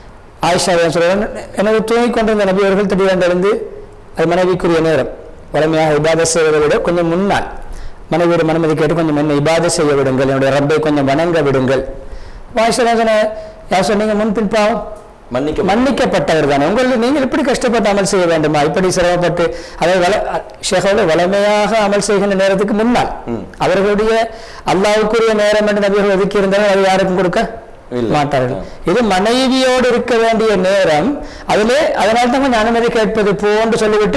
[SPEAKER 2] ஆயிஷா சொல்றாங்க எனவே தூங்கிக் கொண்டிருந்த நபி அவர்கள் திடீரென்று எழுந்து அது மனைவிக்குரிய நேரம் வலிமையாக இபாத செய்வதை விட கொஞ்சம் முன்னால் மனைவியோட மனுமதி கேட்டு கொஞ்சம் என்ன இபாத செய்ய விடுங்கள் என்னுடைய ரப்பை கொஞ்சம் வணங்க விடுங்கள் ஆயிஷா சொன்ன யார் சொன்னீங்க முன்பின் பாவம்
[SPEAKER 1] மன்னிக்க
[SPEAKER 2] மன்னிக்கப்பட்டவர் தானே உங்களை நீங்கள் இப்படி கஷ்டப்பட்டு அமல் செய்ய வேண்டுமா இப்படி சிரமப்பட்டு அதை வள ஷேகோட வளமையாக அமல் செய்கின்ற நேரத்துக்கு முன்னால் அவர்களுடைய அல்லாவுக்குரிய நேரம் என்று நபிகள் ஒதுக்கி இருந்தாலும் அது யாருக்கும் கொடுக்க
[SPEAKER 1] இல்லை.
[SPEAKER 2] மாட்டார்கள் இது மனைவியோடு இருக்க வேண்டிய நேரம் அதிலே அதனால தான் கொஞ்சம் அனுமதி கேட்பது போன்று சொல்லிவிட்டு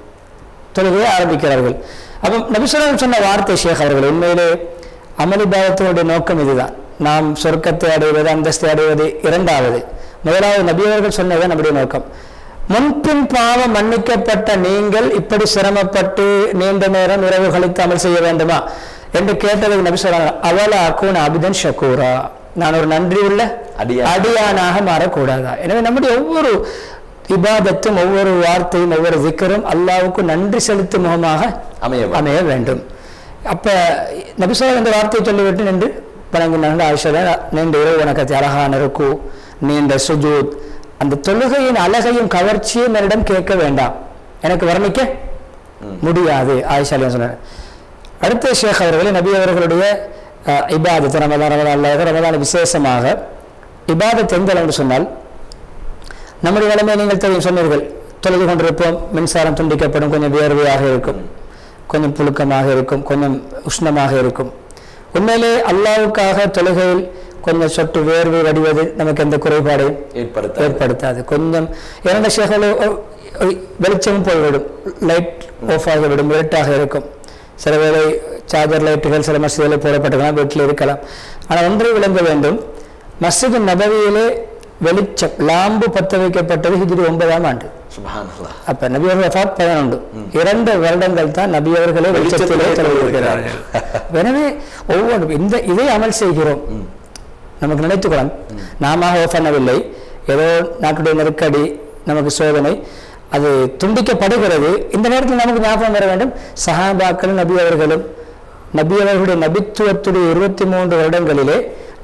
[SPEAKER 2] தொழுகையை ஆரம்பிக்கிறார்கள் அப்போ நபிசுரம் சொன்ன வார்த்தை ஷேக் அவர்கள் உண்மையிலே அமளிபாவத்தினுடைய நோக்கம் இதுதான் நாம் சொர்க்கத்தை அடைவது அந்தஸ்தை அடைவது இரண்டாவது முதலாவது நபியவர்கள் சொன்னது நம்முடைய நோக்கம் முன்பின் பாவம் மன்னிக்கப்பட்ட நீங்கள் இப்படி சிரமப்பட்டு நீண்ட நேரம் இரவு கழித்து அமல் செய்ய வேண்டுமா என்று கேட்டதுக்கு நபி சொல்றாங்க அவல அக்கூன் அபிதன் ஷக்கூரா நான் ஒரு நன்றி உள்ள
[SPEAKER 1] அடியான்.
[SPEAKER 2] அடியானாக மாறக்கூடாதா எனவே நம்முடைய ஒவ்வொரு இபாதத்தும் ஒவ்வொரு வார்த்தையும் ஒவ்வொரு திக்கரும் அல்லாவுக்கு நன்றி செலுத்தும் முகமாக
[SPEAKER 1] அமைய வேண்டும்.
[SPEAKER 2] அமைய வேண்டும் அப்ப நபிசோர் இந்த வார்த்தையை சொல்லிவிட்டு நின்று வணங்கினார்கள் ஆயிஷா நீண்ட இரவு வணக்கத்தை அழகான ருக்கு நீண்ட சுஜூத் அந்த தொழுகையின் அழகையும் கவர்ச்சியும் என்னிடம் கேட்க வேண்டாம் எனக்கு வர்ணிக்க முடியாது ஆயிஷா சொன்னார் அடுத்த ஷேக் அவர்களே நபி அவர்களுடைய அஹ், இபாதத் ரமதான் ரமதான் ரமதான் விசேஷமாக இபாதத் எந்த அளவுன்னு சொன்னால் நம்முடைய நிலைமை நீங்கள் தெரியும் சொன்னீர்கள் தொழுது கொண்டிருப்போம் மின்சாரம் துண்டிக்கப்படும் கொஞ்சம் வியர்வையாக இருக்கும் கொஞ்சம் புழுக்கமாக இருக்கும் கொஞ்சம் உஷ்ணமாக இருக்கும் உண்மையிலே அல்லாவுக்காக தொழுகையில் கொஞ்சம் சொட்டு வேர்வை வடிவது நமக்கு எந்த குறைபாடையும்
[SPEAKER 1] ஏற்படுத்த
[SPEAKER 2] ஏற்படுத்தாது கொஞ்சம் இரண்டு சேகல வெளிச்சமும் போய்விடும் லைட் ஆஃப் ஆகிவிடும் இருட்டாக இருக்கும் சில வேளை சார்ஜர் லைட்டுகள் சில மசிதிகளில் போடப்பட்டிருக்கலாம் வீட்டில் இருக்கலாம் ஆனால் ஒன்றை விளங்க வேண்டும் மஸ்ஜித் நபவியிலே வெளிச்சம் லாம்பு பத்த வைக்கப்பட்டது ஹிஜ்ரி ஒன்பதாம் ஆண்டு
[SPEAKER 1] சுபஹானல்லாஹ்
[SPEAKER 2] அப்ப நபி அவர்கள் வஃபாத் பதினொன்று இரண்டு வருடங்கள் தான் நபி அவர்களே வெளிச்சத்திலே
[SPEAKER 1] வெளிச்சத்திலே
[SPEAKER 2] தொழுகிறார்கள் எனவே ஒவ்வொரு இந்த இதை அமல் செய்கிறோம் நமக்கு நினைத்துக்கலாம் நாம ஆஃப் பண்ணவில்லை ஏதோ நாட்டுடைய நெருக்கடி நமக்கு சோதனை அது துண்டிக்கப்படுகிறது இந்த நேரத்தில் நமக்கு ஞாபகம் வர வேண்டும் சஹாபாக்களும் நபி அவர்களும் நபி அவர்களுடைய நபித்துவத்துடைய இருபத்தி மூன்று வருடங்களிலே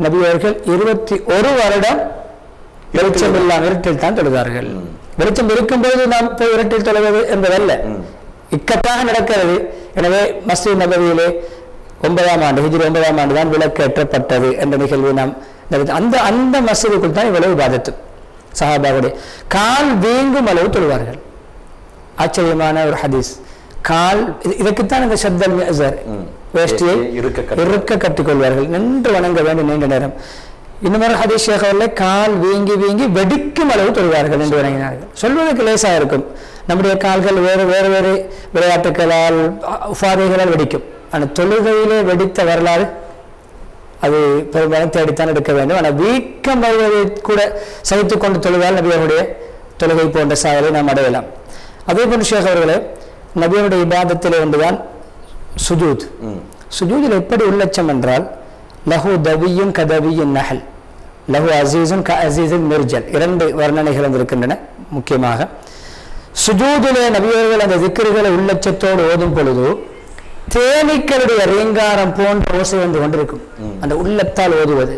[SPEAKER 2] நபி அவர்கள் இருபத்தி ஒரு வருடம் வெளிச்சம் இல்லாமல் இருட்டில் தான் தொழுதார்கள் வெளிச்சம் இருக்கும்போது நாம் போய் இருட்டில் தொழுவது என்பதல்ல இக்கட்டாக நடக்கிறது எனவே மஸ்ஜித் நபவியிலே ஒன்பதாம் ஆண்டு ஹிஜ்ரி ஒன்பதாம் ஆண்டு தான் விளக்கேற்றப்பட்டது என்ற நிகழ்வை நாம் நடத்தி- அந்த அந்த மசூதிக்குள் தான் இவ்வளவு பாதத்து சஹாபாவுடைய கால் வீங்கும் அளவு தொழுவார்கள் ஆச்சரியமான ஒரு ஹதீஸ் கால் இது- இதுக்குத்தான் இந்த சப்தல் மிஅஸர் வேஷ்டியை
[SPEAKER 1] இருக்க கட்டு-
[SPEAKER 2] இருக்க கட்டிக்கொள்வார்கள் நின்று வணங்க வேண்டும் நீண்ட நேரம் இன்னும் ஹதீஸ் ஷேக் அவர்கள் கால் வீங்கி வீங்கி வெடிக்கும் அளவு தொழுவார்கள் என்று வணங்கினார்கள் சொல்வதற்கு லேசாக இருக்கும் நம்முடைய கால்கள் வேறு வேறு வேறு விளையாட்டுகளால் அ- உபாதைகளால் வெடிக்கும் ஆனால் தொழுகையிலே வெடித்த வரலாறு அது பெரும்பாலும் தேடித்தான் எடுக்க வேண்டும் ஆனால் வீக்கம் வருவதை கூட சகித்துக் கொண்டு தொழுதால் நபியனுடைய தொழுகை போன்ற சாதலை நாம் அடையலாம் அதே போன்று ஷேக் அவர்களே நபியனுடைய இபாதத்திலே ஒன்றுதான் சுஜூத் சுஜூதில் எப்படி உள்ளச்சம் என்றால் லஹு தவியும் கதவியும் நஹல் லஹு அசீசும் க அசீசும் மிர்ஜல் இரண்டு வர்ணனைகள் வந்திருக்கின்றன முக்கியமாக சுஜூதிலே நபியர்கள் அந்த திக்கர்களை உள்ளச்சத்தோடு ஓதும் பொழுது தேனீக்களுடைய ரீங்காரம் போன்ற ஓசை வந்து கொண்டிருக்கும் அந்த உள்ளத்தால் ஓதுவது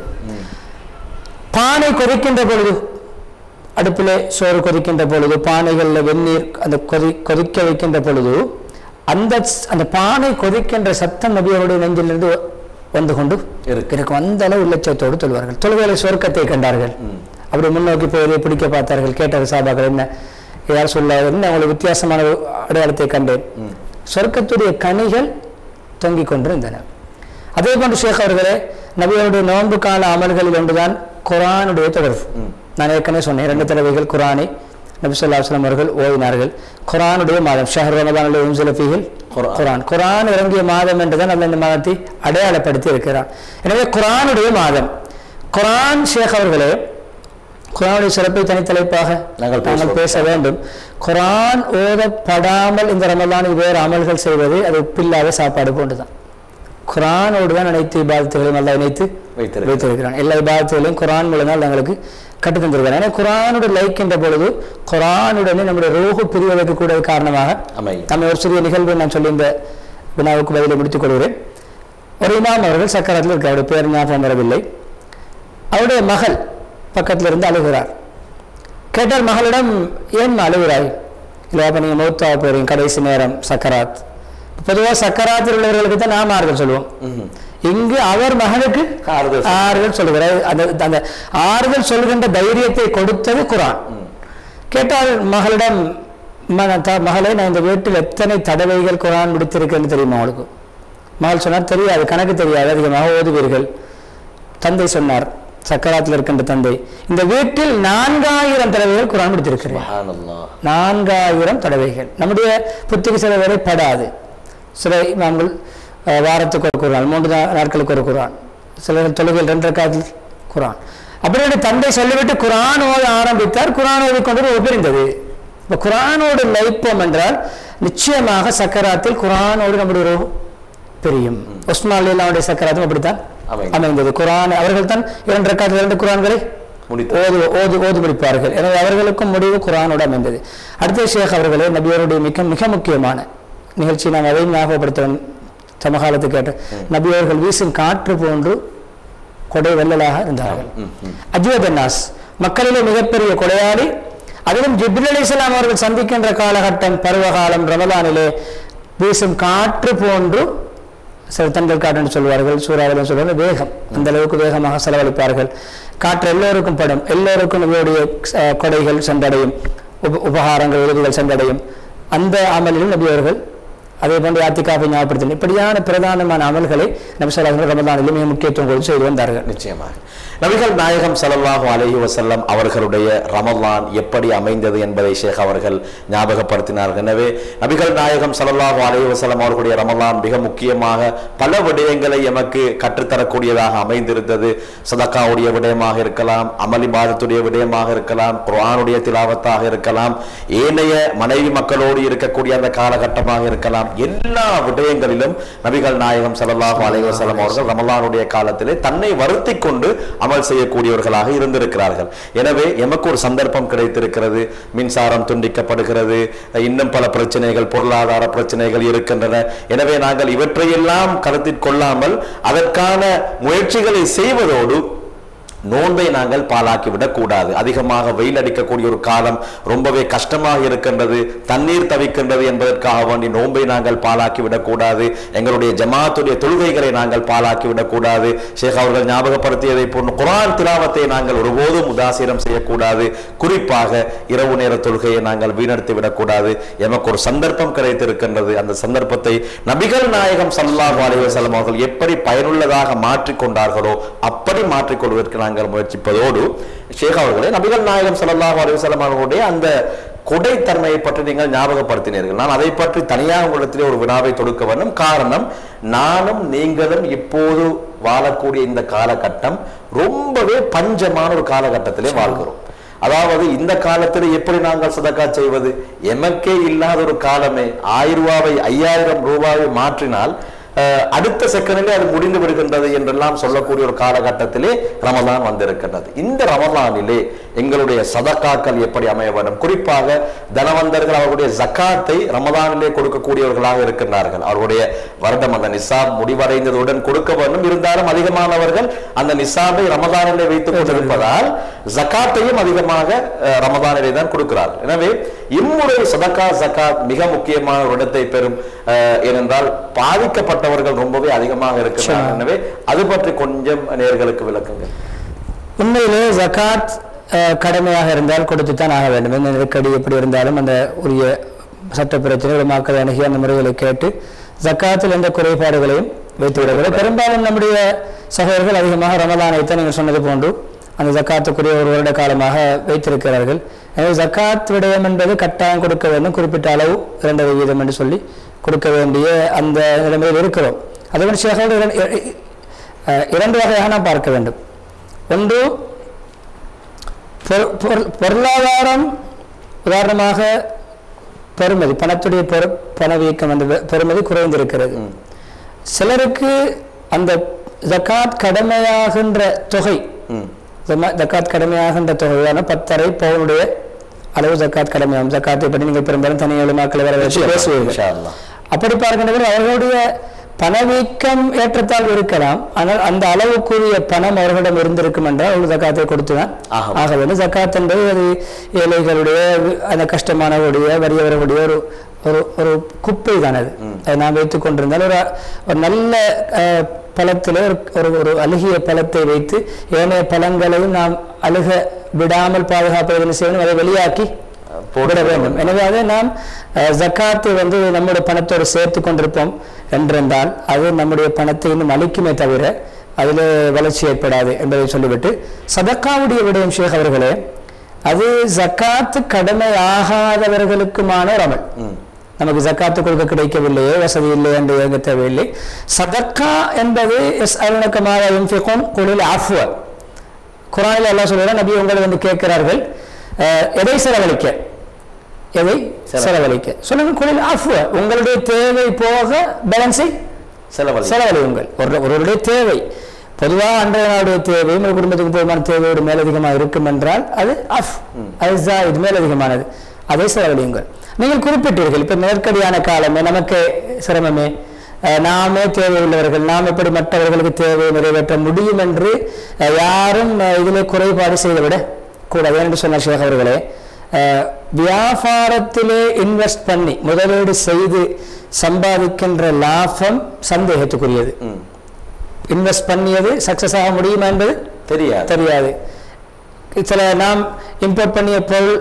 [SPEAKER 2] பானை கொதிக்கின்ற பொழுது அடுப்பிலே சோறு கொதிக்கின்ற பொழுது பானைகளில் வெந்நீர் அந்த கொதி கொதிக்க வைக்கின்ற பொழுது அந்த ஸ்- அந்த பானை கொதிக்கின்ற சத்தம் நபியருடைய நெஞ்சிலிருந்து வந்து கொண்டு
[SPEAKER 1] இருக்கு.
[SPEAKER 2] இருக்கும் அந்த அளவு உள்ளச்சத்தோடு தொழுவார்கள் தொழுகையில சொர்க்கத்தை கண்டார்கள் அப்படி முன்னோக்கி போய் பிடிக்க பார்த்தார்கள் கேட்டார்கள் சாபாக்கள் என்ன யார் சொல்ல என்ன உங்களுக்கு வித்தியாசமான ஒரு அடையாளத்தை கண்டேன் சொர்க்கத்துடைய கனிகள் தொங்கிக் கொண்டிருந்தன அதே போன்று ஷேக் அவர்களே நபியோடைய நோன்பு கால அமல்களில் ஒன்றுதான் குரானுடைய தொடர்பு நான் ஏற்கனவே சொன்னேன் இரண்டு தடவைகள் குரானை நபி சொல்லா அலுவலம் அவர்கள் ஓதினார்கள் குரானுடைய மாதம் ஷஹர் ரமதானுடைய உன்சிலஃபிகள்
[SPEAKER 1] குர்ஆன்.
[SPEAKER 2] குரான் குரான் இறங்கிய மாதம் என்றுதான் நம்ம இந்த மாதத்தை அடையாளப்படுத்தி இருக்கிறார் எனவே குரானுடைய மாதம் குரான் ஷேக் அவர்களே குரானுடைய சிறப்பை தனித்தலைப்பாக
[SPEAKER 1] நாங்கள்
[SPEAKER 2] நாங்கள்
[SPEAKER 1] பேசுவோம்.
[SPEAKER 2] பேச வேண்டும் குரான் ஓதப்படாமல் இந்த ரமலானில் வேறு அமல்கள் செய்வது அது உப்பில்லாத சாப்பாடு போன்றுதான் குரானோடு தான் அனைத்து இபாதத்துகளையும் நல்லா இணைத்து
[SPEAKER 1] வைத்திருக்கிறார்.
[SPEAKER 2] வைத்திருக்கிறான் எல்லா இபாதத்துகளையும் குரான் மூலமாக எங்களுக்கு கற்றுத் தந்திருக்கிறான் ஏன்னா குரானோட லைக்கின்ற பொழுது குரானுடனே நம்முடைய ரோகு பிரிவதற்கு கூட காரணமாக
[SPEAKER 1] அமையும்
[SPEAKER 2] நம்ம ஒரு சிறிய நிகழ்வு நான் சொல்லி இந்த வினாவுக்கு பதிலை முடித்துக் கொள்கிறேன் ஒரு இமாம் அவர்கள் சக்கரத்தில் இருக்க அவருடைய பேர் ஞாபகம் வரவில்லை அவருடைய மகள் பக்கத்தில் இருந்து அழுகிறார் கேட்டால் மகளிடம் ஏன் அழுகிறாய் இல்லை அப்போ நீங்கள் மௌத்தாக போறீங்க கடைசி நேரம் சக்கராத் பொதுவாக சக்கராத்தில் உள்ளவர்களுக்கு தான் நாம் ஆறுதல் சொல்லுவோம் இங்கு அவர் மகனுக்கு
[SPEAKER 1] ஆறுதல்
[SPEAKER 2] ஆறுதல் சொல்லுகிறார் அந்த அந்த ஆறுதல் சொல்கின்ற தைரியத்தை கொடுத்தது குரான் கேட்டால் மகளிடம் "ம- த- மகளே நான் இந்த வீட்டில் எத்தனை தடவைகள் குரான் முடித்திருக்கேன்னு தெரியுமா அவளுக்கு மகள் சொன்னார் தெரியாது கணக்கு தெரியாது அதிகமாக ஓதுவீர்கள் தந்தை சொன்னார் சக்கராத்தில் இருக்கின்ற தந்தை இந்த வீட்டில் நான்காயிரம் தடவைகள் குரான் முடித்திருக்கிறேன்
[SPEAKER 1] சுப்ஹானல்லாஹ்.
[SPEAKER 2] நான்காயிரம் தடவைகள் நம்முடைய புத்திக்கு சில வரை படாது சில இமாம்கள் அஹ், வாரத்துக்கு ஒரு குரான் மூன்று நா- நாட்களுக்கு ஒரு குரான் சிலர் தொழுகையில் ரெண்டு காலத்தில் குரான் அப்படி தந்தை சொல்லிவிட்டு குரான் ஓத ஆரம்பித்தார் குரான் ஓதிக்கொண்டு உபரிந்தது இப்போ குரானோடு லைப்போம் என்றால் நிச்சயமாக சக்கராத்தில் குரானோடு நம்முடைய ஒரு பிரியும் உஸ்மான் அல்லாவுடைய சக்கராத்தும் அப்படித்தான்
[SPEAKER 1] அமைந்தது.
[SPEAKER 2] அமைந்தது குரான் அவர்கள் தான் இரண்டு ரக்காத்தில் இரண்டு குரான்களை
[SPEAKER 1] முடித்து
[SPEAKER 2] ஓது ஓது ஓது முடிப்பார்கள் எனவே அவர்களுக்கும் முடிவு குரானோடு அமைந்தது அடுத்த ஷேக் அவர்களே நபியருடைய மிக மிக முக்கியமான நிகழ்ச்சி நாம் அதையும் ஞாபகப்படுத்த சமகாலத்து கேட்ட நபி அவர்கள் வீசும் காற்று போன்று கொடை வெள்ளலாக இருந்தார்கள் அஜ்வதன்னாஸ் மக்களிலே மிகப்பெரிய கொடையாளி அதிலும் ஜிப்ரில் அலிஸ்லாம் அவர்கள் சந்திக்கின்ற காலகட்டம் பருவகாலம் ரமலானிலே வீசும் காற்று போன்று சில தங்கள் காற்றுன்னு சொல்வார்கள் சூறாவளி சொல்வார்கள் வேகம் அந்த அளவுக்கு வேகமாக செலவழிப்பார்கள் காற்று எல்லோருக்கும் படும் எல்லோருக்கும் நம்மளுடைய அஹ், கொடைகள் சென்றடையும் உப உபகாரங்கள் உதவிகள் சென்றடையும் அந்த அமலிலும் நபி அவர்கள் அதே போன்று யாத்திகாவை ஞாபகப்படுத்தின இப்படியான பிரதானமான அமல்களை நபிசல்லாஹ் ரமதானிலும் மிக முக்கியத்துவம் கொடுத்து செய்து வந்தார்கள்
[SPEAKER 1] நிச்சயமாக நபிகள் நாயகம் ஸல்லல்லாஹு அலைஹி வஸல்லம் அவர்களுடைய ரமலான் எப்படி அமைந்தது என்பதை ஷேக் அவர்கள் ஞாபகப்படுத்தினார்கள் எனவே நபிகள் நாயகம் ஸல்லல்லாஹு அலைஹி வஸல்லம் அவர்களுடைய ரமலான் மிக முக்கியமாக பல விடயங்களை எமக்கு கற்றுத்தரக்கூடியதாக அமைந்திருந்தது சதக்காவுடைய விடயமாக இருக்கலாம் அமளி பாதத்துடைய விடயமாக இருக்கலாம் குர்ஆனுடைய திலாவத்தாக இருக்கலாம் ஏனைய மனைவி மக்களோடு இருக்கக்கூடிய அந்த காலகட்டமாக இருக்கலாம் வேண்டாம் எல்லா விடயங்களிலும் நபிகள் நாயகம் ஸல்லல்லாஹு அலைஹி வஸல்லம் அவர்கள் ரமலானுடைய காலத்திலே தன்னை வருத்திக் கொண்டு அமல் செய்யக்கூடியவர்களாக இருந்திருக்கிறார்கள் எனவே எமக்கு ஒரு சந்தர்ப்பம் கிடைத்திருக்கிறது மின்சாரம் துண்டிக்கப்படுகிறது இன்னும் பல பிரச்சனைகள் பொருளாதார பிரச்சனைகள் இருக்கின்றன எனவே நாங்கள் இவற்றையெல்லாம் கருத்தில் கொள்ளாமல் அதற்கான முயற்சிகளை செய்வதோடு நோன்பை நாங்கள் பாலாக்கி விடக்கூடாது அதிகமாக வெயில் அடிக்கக்கூடிய ஒரு காலம் ரொம்பவே கஷ்டமாக இருக்கின்றது தண்ணீர் தவிக்கின்றது என்பதற்காக வேண்டி நோன்பை நாங்கள் பாலாக்கி விடக்கூடாது எங்களுடைய ஜமாத்துடைய தொழுகைகளை நாங்கள் பாலாக்கி விடக்கூடாது ஷேக் அவர்கள் ஞாபகப்படுத்தியதை போன்று குரான் திலாவத்தை நாங்கள் ஒருபோதும் உதாசீனம் செய்யக்கூடாது குறிப்பாக இரவு நேர தொழுகையை நாங்கள் வீணடித்து விடக்கூடாது எமக்கு ஒரு சந்தர்ப்பம் கிடைத்திருக்கின்றது அந்த சந்தர்ப்பத்தை நபிகள் நாயகம் ஸல்லல்லாஹு அலைஹி வஸல்லம் அவர்கள் எப்படி பயனுள்ளதாக மாற்றிக்கொண்டார்களோ அப்படி மாற்றிக்கொள்வதற்கு நாங்கள் முயற்சிப்பதோடு ஷேக் அவர்களே நபிகள் நாயகம் ஸல்லல்லாஹு அலைஹி வஸல்லம் அவர்களுடைய அந்த கொடைத்தன்மையை பற்றி நீங்கள் ஞாபகப்படுத்தினீர்கள் நான் அதை பற்றி தனியாக உங்களிடத்திலே ஒரு வினாவை தொடுக்க வேண்டும் காரணம் நானும் நீங்களும் இப்போது வாழக்கூடிய இந்த காலகட்டம் ரொம்பவே பஞ்சமான ஒரு காலகட்டத்திலே வாழ்கிறோம் அதாவது இந்த காலத்தில் எப்படி நாங்கள் சதக்கா செய்வது எமக்கே இல்லாத ஒரு காலமே ஆயிரம் ரூபாவை ஐயாயிரம் ரூபாவை மாற்றினால் அஹ், அடுத்த செகண்டிலே அது முடிந்து விடுகின்றது என்றெல்லாம் சொல்லக்கூடிய ஒரு காலகட்டத்திலே ரமலான் வந்திருக்கின்றது இந்த ரமலானிலே எங்களுடைய சதக்காக்கள் எப்படி அமைய வேண்டும் குறிப்பாக தனவந்தர்கள் அவர்களுடைய ஜக்காத்தை ரமலானிலே கொடுக்கக்கூடியவர்களாக இருக்கின்றார்கள் அவர்களுடைய வருடம் அந்த நிசாப் முடிவடைந்ததுடன் கொடுக்க வேண்டும் இருந்தாலும் அதிகமானவர்கள் அந்த நிசாபை ரமலானிலே வைத்துக் கொண்டிருப்பதால் ஜக்காத்தையும் அதிகமாக அஹ், ரமலானிலே தான் கொடுக்கிறார்கள் எனவே இம்முறை சதக்கா ஜக்காத் மிக முக்கியமான ஒரு இடத்தை பெறும் அஹ், ஏனென்றால் பாதிக்கப்பட்டவர்கள் ரொம்பவே அதிகமாக இருக்கிறார்கள் எனவே அது பற்றி கொஞ்சம் நேர்களுக்கு விளக்குங்க
[SPEAKER 2] உண்மையிலே ஜகாத் அஹ், கடமையாக இருந்தால் கொடுத்துத்தான் ஆக வேண்டும் இந்த நெருக்கடி எப்படி இருந்தாலும் அந்த உரிய சட்ட பிரச்சனை மக்கள் அணுகி அந்த முறைகளை கேட்டு ஜக்காத்தில் எந்த குறைபாடுகளையும் வைத்து விடக்கூடாது பெரும்பாலும் நம்முடைய சகோதரர்கள் அதிகமாக ரமலானைத்தான் நீங்கள் சொன்னது போன்று அந்த ஜக்காத்துக்குரிய ஒரு வருட காலமாக வைத்திருக்கிறார்கள் எனவே ஜக்காத் விடயம் என்பது கட்டாயம் கொடுக்க வேண்டும் குறிப்பிட்ட அளவு இரண்டரை வீதம் என்று சொல்லி கொடுக்க வேண்டிய அந்த நிலைமையில் இருக்கிறோம் அதுபோல் சகோதரர் இரண்டு- இ- அஹ், இரண்டு வகையாக நாம் பார்க்க வேண்டும் ஒன்று பொரு- பொருள்- பொருளாதாரம் உதாரணமாக பெறுமதி பணத்துடைய பெரு பணவீக்கம் அந்த வெ- பெறுமதி குறைந்திருக்கிறது சிலருக்கு அந்த ஜக்காத் கடமையாகின்ற தொகை
[SPEAKER 1] ம்.
[SPEAKER 2] ஜமா- ஜக்காத் கடமையாகின்ற தொகையான பத்தரை பவுனுடைய அளவு ஜக்காத் கடமையாகும் ஜக்காத்தை பற்றி நீங்கள் பெரும்பாலும் தனி மக்களை வர வச்சு பேசுவீர்கள்
[SPEAKER 1] இன்ஷா அல்லாஹ்.
[SPEAKER 2] அப்படி பார்க்கின்றவர் அவர்களுடைய பணவீக்கம் ஏற்றத்தால் இருக்கலாம் ஆனால் அந்த அளவுக்குரிய பணம் அவர்களிடம் இருந்திருக்கும் என்றால் அவர்கள் ஜக்காத்தை கொடுத்துதான்
[SPEAKER 1] ஆகும்.
[SPEAKER 2] ஆக வேண்டும் ஜக்காத் என்பது அது ஏழைகளுடைய அந்த கஷ்டமானவருடைய வறியவர்களுடைய ஒரு ஒரு ஒரு குப்பை தான் அது அதை நாம் வைத்துக் கொண்டிருந்தால் ஒரு ஒரு நல்ல அஹ், பழத்திலே ஒரு ஒரு ஒரு அழுகிய பழத்தை வைத்து ஏனைய பழங்களையும் நாம் அழுக விடாமல் பாதுகாப்பதை செய்யணும் அதை வெளியாக்கி போட வேண்டும் எனவே அதை நாம் அஹ், ஜக்காத்தை வந்து நம்முடைய பணத்தோடு சேர்த்து கொண்டிருப்போம் என்றிருந்தால் அது நம்முடைய பணத்தை இன்னும் அழிக்குமே தவிர அதில் வளர்ச்சி ஏற்படாது என்பதை சொல்லிவிட்டு சதக்காவுடைய விடயம் ஷேக் அவர்களே அது ஜக்காத்து கடமை ஆகாதவர்களுக்குமான ஒரு அமல் நமக்கு ஜக்காத்து கொடுக்க கிடைக்கவில்லையே வசதி இல்லை என்று இயங்க தேவையில்லை சதக்கா என்பது எஸ் அருணக்கமாக யுன்ஃபிகுன் குலில் ஆஃப்வ குரானில் எல்லாம் சொல்கிறார் நபி உங்களை வந்து கேட்கிறார்கள் அஹ், எதை செலவழிக்க எதை செலவழிக்க சொல்லுங்க குளில் ஆஃப்வ உங்களுடைய தேவை போக பேலன்ஸை
[SPEAKER 1] செலவழி
[SPEAKER 2] செலவழியுங்கள் ஒரு ஒருவருடைய தேவை பொதுவாக அன்றைய நாளுடைய தேவை உங்கள் குடும்பத்துக்கு போதுமான தேவையோடு மேலதிகமாக இருக்கும் என்றால் அது அஃப் அது இது மேலதிகமானது அதை செலவழியுங்கள் நீங்கள் குறிப்பிட்டீர்கள் இப்ப நெருக்கடியான காலமே நமக்கு சிரமமே அஹ், நாமே தேவையுள்ளவர்கள் நாம் எப்படி மற்றவர்களுக்கு தேவையை நிறைவேற்ற முடியும் என்று அஹ், யாரும் அஹ், இதிலே குறைபாடு செய்துவிட கூடாது என்று சொன்னார் ஷேக் அவர்களே அஹ், வியாபாரத்திலே இன்வெஸ்ட் பண்ணி முதலீடு செய்து சம்பாதிக்கின்ற லாபம் சந்தேகத்துக்குரியது இன்வெஸ்ட் பண்ணியது சக்சஸ் ஆக முடியுமா என்பது
[SPEAKER 1] தெரியாது
[SPEAKER 2] தெரியாது சில நாம் இம்போர்ட் பண்ணிய பொருள்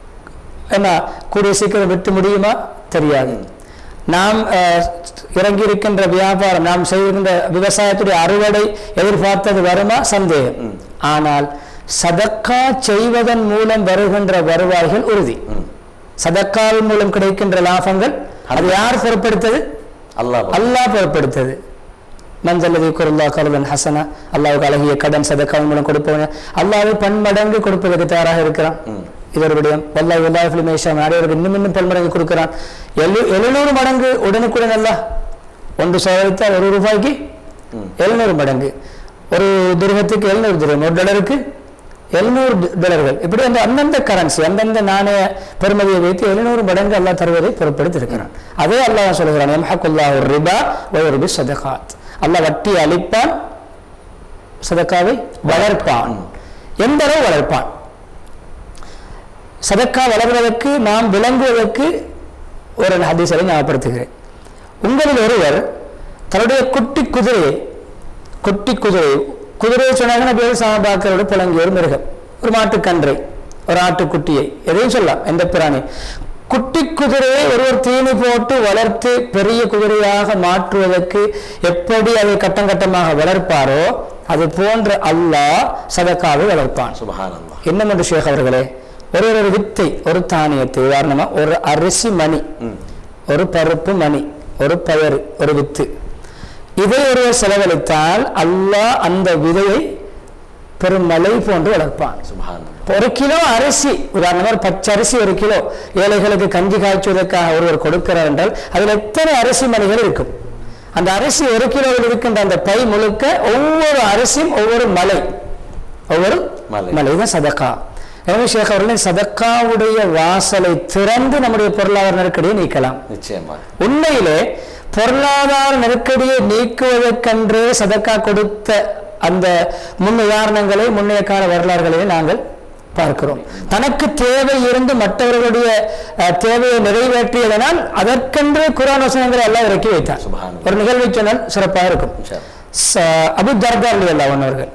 [SPEAKER 2] என்ன கூடிய சீக்கிரம் விற்று முடியுமா தெரியாது நாம் அஹ், இறங்கி இருக்கின்ற வியாபாரம் நாம் செய்கின்ற விவசாயத்துடைய அறுவடை எதிர்பார்த்தது வருமா சந்தேகம் ஆனால் சதக்கா செய்வதன் மூலம் வருகின்ற வருவாய்கள் உறுதி சதக்காவின் மூலம் கிடைக்கின்ற லாபங்கள் அது யார் பொருட்படுத்தது
[SPEAKER 1] அல்லாஹ்
[SPEAKER 2] அல்லாஹ் பொருட்படுத்தது மஞ்சள் குருல்லா கருதன் ஹசனா அல்லாவுக்கு அழகிய கடன் சதக்காவின் மூலம் கொடுப்பவன் அல்லாஹ்வை பன்மடங்கு கொடுப்பதற்கு தயாராக இருக்கிறான் இது ஒரு விடயம் வல்லாஹ் வல்லாஹ் ஃபிலிமேஷா நாடியவருக்கு இன்னும் இன்னும் பல்மடங்கு கொடுக்கிறான் எழு எழுநூறு மடங்கு உடனுக்குடன் அல்ல ஒன்று சதவீதத்தால் ஒரு ரூபாய்க்கு எழுநூறு மடங்கு ஒரு துருகத்துக்கு எழுநூறு துருகம் ஒரு டாலருக்கு எழுநூறு டாலர்கள் இப்படி அந்த அந்தந்த கரன்சி அந்தந்த நாணய பெருமதியை வைத்து எழுநூறு மடங்கு அல்லாஹ் தருவதை பொருட்படுத்தி இருக்கிறான் அதே அல்லாஹ் சொல்கிறான் எம்ஹக்குல்லாஹ் ஒரு ரிபா ஒரு சதகாத் அல்லாஹ் வட்டி அளிப்பான் சதக்காவை வளர்ப்பான் எந்த அளவு வளர்ப்பான் சதக்கா வளர்வதற்கு நாம் விளங்குவதற்கு ஒரு ஹதீஸை ஞாபகப்படுத்துகிறேன் உங்களில் ஒருவர் தன்னுடைய குட்டி குதிரையை குட்டி குதிரை குதிரையை சொன்னாங்கன்னா பேர் சாபாக்களோட புலங்கிய ஒரு மிருகம் ஒரு மாட்டுக்கன்றை ஒரு ஆட்டுக்குட்டியை எதையும் சொல்லலாம் எந்த பிராணி குட்டி குதிரையை ஒருவர் தீனி போட்டு வளர்த்து பெரிய குதிரையாக மாற்றுவதற்கு எப்படி அதை கட்டம் கட்டமாக வளர்ப்பாரோ அது போன்ற அல்லாஹ் சதக்காவை வளர்ப்பான்
[SPEAKER 1] சுபஹானல்லாஹ்
[SPEAKER 2] என்ன என்று ஷேக் அவர்களே ஒரு ஒரு வித்தை ஒரு தானியத்தை உதாரணமா ஒரு அரிசி மணி ஒரு பருப்பு மணி ஒரு பயறு ஒரு வித்து இதை ஒருவர் செலவழித்தால் அல்லாஹ் அந்த விதையை பெரும் மலை போன்று வளர்ப்பான்
[SPEAKER 1] சுபஹானல்லாஹ்
[SPEAKER 2] ஒரு கிலோ அரிசி உதாரணமா ஒரு பச்சரிசி ஒரு கிலோ ஏழைகளுக்கு கஞ்சி காய்ச்சுவதற்காக ஒருவர் கொடுக்கிறார் என்றால் அதில் எத்தனை அரிசி மணிகள் இருக்கும் அந்த அரிசி ஒரு கிலோவில் இருக்கின்ற அந்த பை முழுக்க ஒவ்வொரு அரிசியும் ஒவ்வொரு மலை ஒவ்வொரு
[SPEAKER 1] மலை.
[SPEAKER 2] மலை தான் சதக்கா எனவே ஷேக் அவர்களே சதக்காவுடைய வாசலை திறந்து நம்முடைய பொருளாதார நெருக்கடியை நீக்கலாம்
[SPEAKER 1] நிச்சயமாக
[SPEAKER 2] உண்மையிலே பொருளாதார நெருக்கடியை நீக்குவதற்கென்றே சதக்கா கொடுத்த அந்த முன் உதாரணங்களை முன்னைய கால வரலாறுகளை நாங்கள் பார்க்கிறோம் தனக்கு தேவை இருந்து மற்றவர்களுடைய அஹ், தேவையை நிறைவேற்றியதனால் அதற்கென்று குரான் வசனங்களை எல்லாம் இறக்கி வைத்தார்
[SPEAKER 1] சுபஹானல்லாஹ்.
[SPEAKER 2] ஒரு நிகழ்வை சொன்னால் சிறப்பாக இருக்கும்
[SPEAKER 1] இன்ஷா
[SPEAKER 2] ச- அபு தர்தா அல்லாஹ் அவர்கள்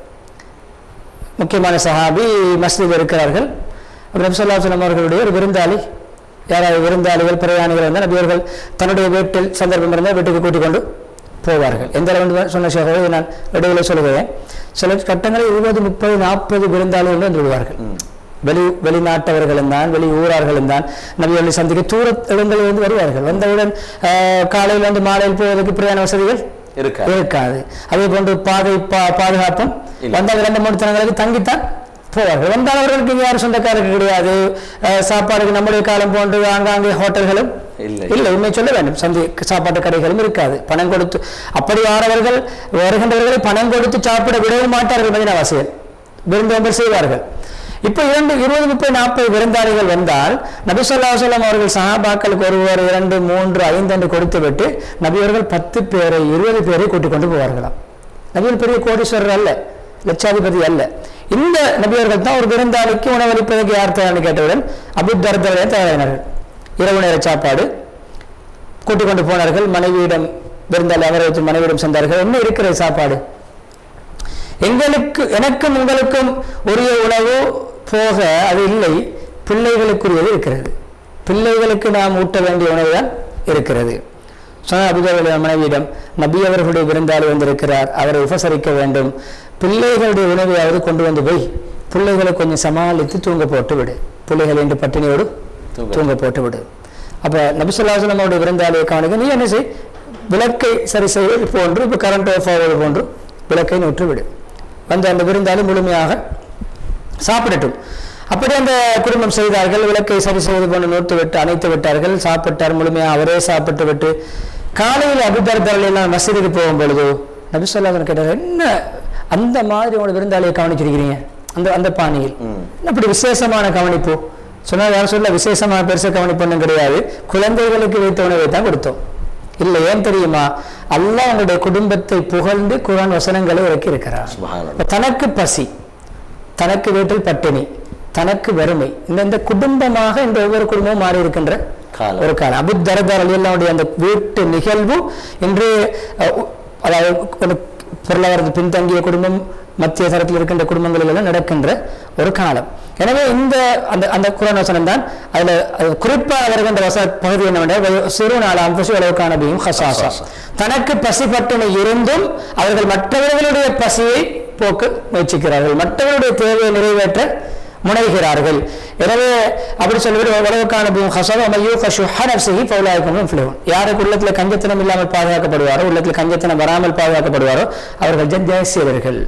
[SPEAKER 2] முக்கியமான சஹாபி மஸ்ஜித் இருக்கிறார்கள் நபி ஸல்லல்லாஹு அலைஹி வஸல்லம் அவர்களுடைய ஒரு விருந்தாளி யாராவது விருந்தாளிகள் பிரயாணிகள் வந்தால் நபியர்கள் தன்னுடைய வீட்டில் சந்தர்ப்பம் இருந்தால் வீட்டுக்கு கூட்டிக் கொண்டு போவார்கள் எந்த அளவு என்று சொன்ன சேகரை நான் இடையில சொல்லுகிறேன் சில கட்டங்களில் இருபது முப்பது நாற்பது விருந்தாளிகள் வந்து விடுவார்கள் வெளி வெளிநாட்டவர்களும் தான் வெளி ஊரார்களும் தான் நபிகளை சந்திக்க தூர இடங்களில் வந்து வருவார்கள் வந்தவுடன் ஆஹ், காலையில் வந்து மாலையில் போவதற்கு பிரயாண வசதிகள்
[SPEAKER 1] இருக்கா
[SPEAKER 2] இருக்காது அதே போன்று பாதை பா- பாதுகாப்பும்
[SPEAKER 1] இல்லை.
[SPEAKER 2] வந்தால் இரண்டு மூணு தினங்களுக்கு தங்கித்தான் போவார்கள் வந்தால் அவர்களுக்கு இங்க யாரும் சொந்தக்காரர்கள் கிடையாது அஹ், சாப்பாடுக்கு நம்முடைய காலம் போன்று ஆங்காங்கே ஹோட்டல்களும்
[SPEAKER 1] இல்லை.
[SPEAKER 2] இல்லை உண்மை சொல்ல வேண்டும் சந்தி சாப்பாட்டு கடைகளும் இருக்காது பணம் கொடுத்து அப்படி யாரவர்கள் வருகின்றவர்களை பணம் கொடுத்து சாப்பிட விடவும் மாட்டார்கள் மதினாவாசிகள் விருந்தோம்பல் செய்வார்கள் இப்போ இரண்டு இருபது முப்பது நாற்பது விருந்தாளிகள் வந்தால் நபி ஸல்லல்லாஹு அலைஹி வஸல்லம் அவர்கள் சஹாபாக்களுக்கு ஒருவர் இரண்டு மூன்று ஐந்து என்று கொடுத்து விட்டு நபி அவர்கள் பத்து பேரை இருபது பேரை கூட்டிக் கொண்டு போவார்களாம் நபிகள் பெரிய கோடீஸ்வரர் அல்ல லட்சாதிபதி அல்ல இந்த நபியர்கள் தான் ஒரு விருந்தாளிக்கு உணவளிப்பதற்கு யார் தயார்னு கேட்டவுடன் அபுத்தர்தலே தயாரானார்கள் இரவு நேர சாப்பாடு கூட்டிக் கொண்டு போனார்கள் மனைவியிடம் விருந்தாளி அவரை வைத்து மனைவியிடம் சென்றார்கள் என்ன இருக்கிறது சாப்பாடு எங்களுக்கு எனக்கும் உங்களுக்கும் உரிய உணவு போக அது இல்லை பிள்ளைகளுக்குரியது இருக்கிறது பிள்ளைகளுக்கு நாம் ஊட்ட வேண்டிய உணவு தான் இருக்கிறது சொன்ன அபிதவருடைய மனைவியிடம் நபி அவர்களுடைய விருந்தாளி வந்திருக்கிறார் அவரை உபசரிக்க வேண்டும் பிள்ளைகளுடைய உணவையாவது கொண்டு வந்து போய் பிள்ளைகளை கொஞ்சம் சமாளித்து தூங்க போட்டு விடு பிள்ளைகள் என்று பட்டினியோடு
[SPEAKER 1] தூங்க.
[SPEAKER 2] தூங்க போட்டு விடு அப்ப நபிசுல்லாசலம் அவருடைய விருந்தாளியை கவனிக்க நீ என்ன செய் விளக்கை சரி செய்வது போன்று இப்போ கரண்ட் ஆஃப் ஆவது போன்று விளக்கை நூற்று விடு வந்து அந்த விருந்தாளி முழுமையாக சாப்பிடட்டும் அப்படி அந்த குடும்பம் செய்தார்கள் விளக்கை சரி செய்வது போன்று நூற்று விட்டு அணைத்து விட்டார்கள் சாப்பிட்டார் முழுமையாக அவரே சாப்பிட்டு விட்டு காலையில் அபுதர்தர்கள் எல்லாம் மசீதுக்கு போகும் பொழுது நபிசுல்லாசன் கேட்டார் என்ன அந்த மாதிரி உங்களோட விருந்தாளியை கவனிச்சிருக்கிறீங்க அந்த அந்த பாணியில் என்ன இப்படி விசேஷமான கவனிப்பு சொன்னா யாரும் சொல்ல விசேஷமான பெருசா கவனிப்பு கிடையாது குழந்தைகளுக்கு வைத்த உணவை தான் கொடுத்தோம் இல்லை ஏன் தெரியுமா அல்லாஹ் உங்களுடைய குடும்பத்தை புகழ்ந்து குரான் வசனங்களை இறக்கி இருக்கிறார்
[SPEAKER 1] சுபஹானல்லாஹ்.
[SPEAKER 2] இப்ப தனக்கு பசி தனக்கு வீட்டில் பட்டினி தனக்கு வறுமை இந்த இந்த குடும்பமாக இந்த ஒவ்வொரு குடும்பமும் மாறி இருக்கின்ற
[SPEAKER 1] காலம்.
[SPEAKER 2] ஒரு காலம் அபு தரதார் அலியல்லாவுடைய அந்த வீட்டு நிகழ்வு இன்று அஹ், உ- அதாவது ஒரு பொருளாதாரத்தில் பின்தங்கிய குடும்பம் மத்திய தரத்தில் இருக்கின்ற குடும்பங்களில் எல்லாம் நடக்கின்ற ஒரு காலம் எனவே இந்த அந்த அந்த குரான் வசனம் தான் அதுல அது குறிப்பாக வருகின்ற வச பகுதி என்னவென்றால் சிறு நாள் அம்புசு அளவுக்கான பியும் ஹசாசா தனக்கு பசி பட்டினி இருந்தும் அவர்கள் மற்றவர்களுடைய பசியை போக்க முயற்சிக்கிறார்கள் மற்றவர்களுடைய தேவையை நிறைவேற்ற முனைகிறார்கள் எனவே அப்படி சொல்லிவிட்டு உலகக்கான பூம் ஹசவ மையோ கஷு ஹனப்சிஹி பௌலாய்க்கும் ஃபிளவன் யாருக்கு உள்ளத்தில் கஞ்சத்தனம் இல்லாமல் பாதுகாக்கப்படுவாரோ உள்ளத்தில் கஞ்சத்தனம் வராமல் பாதுகாக்கப்படுவாரோ அவர்கள் ஜத்தியவர்கள்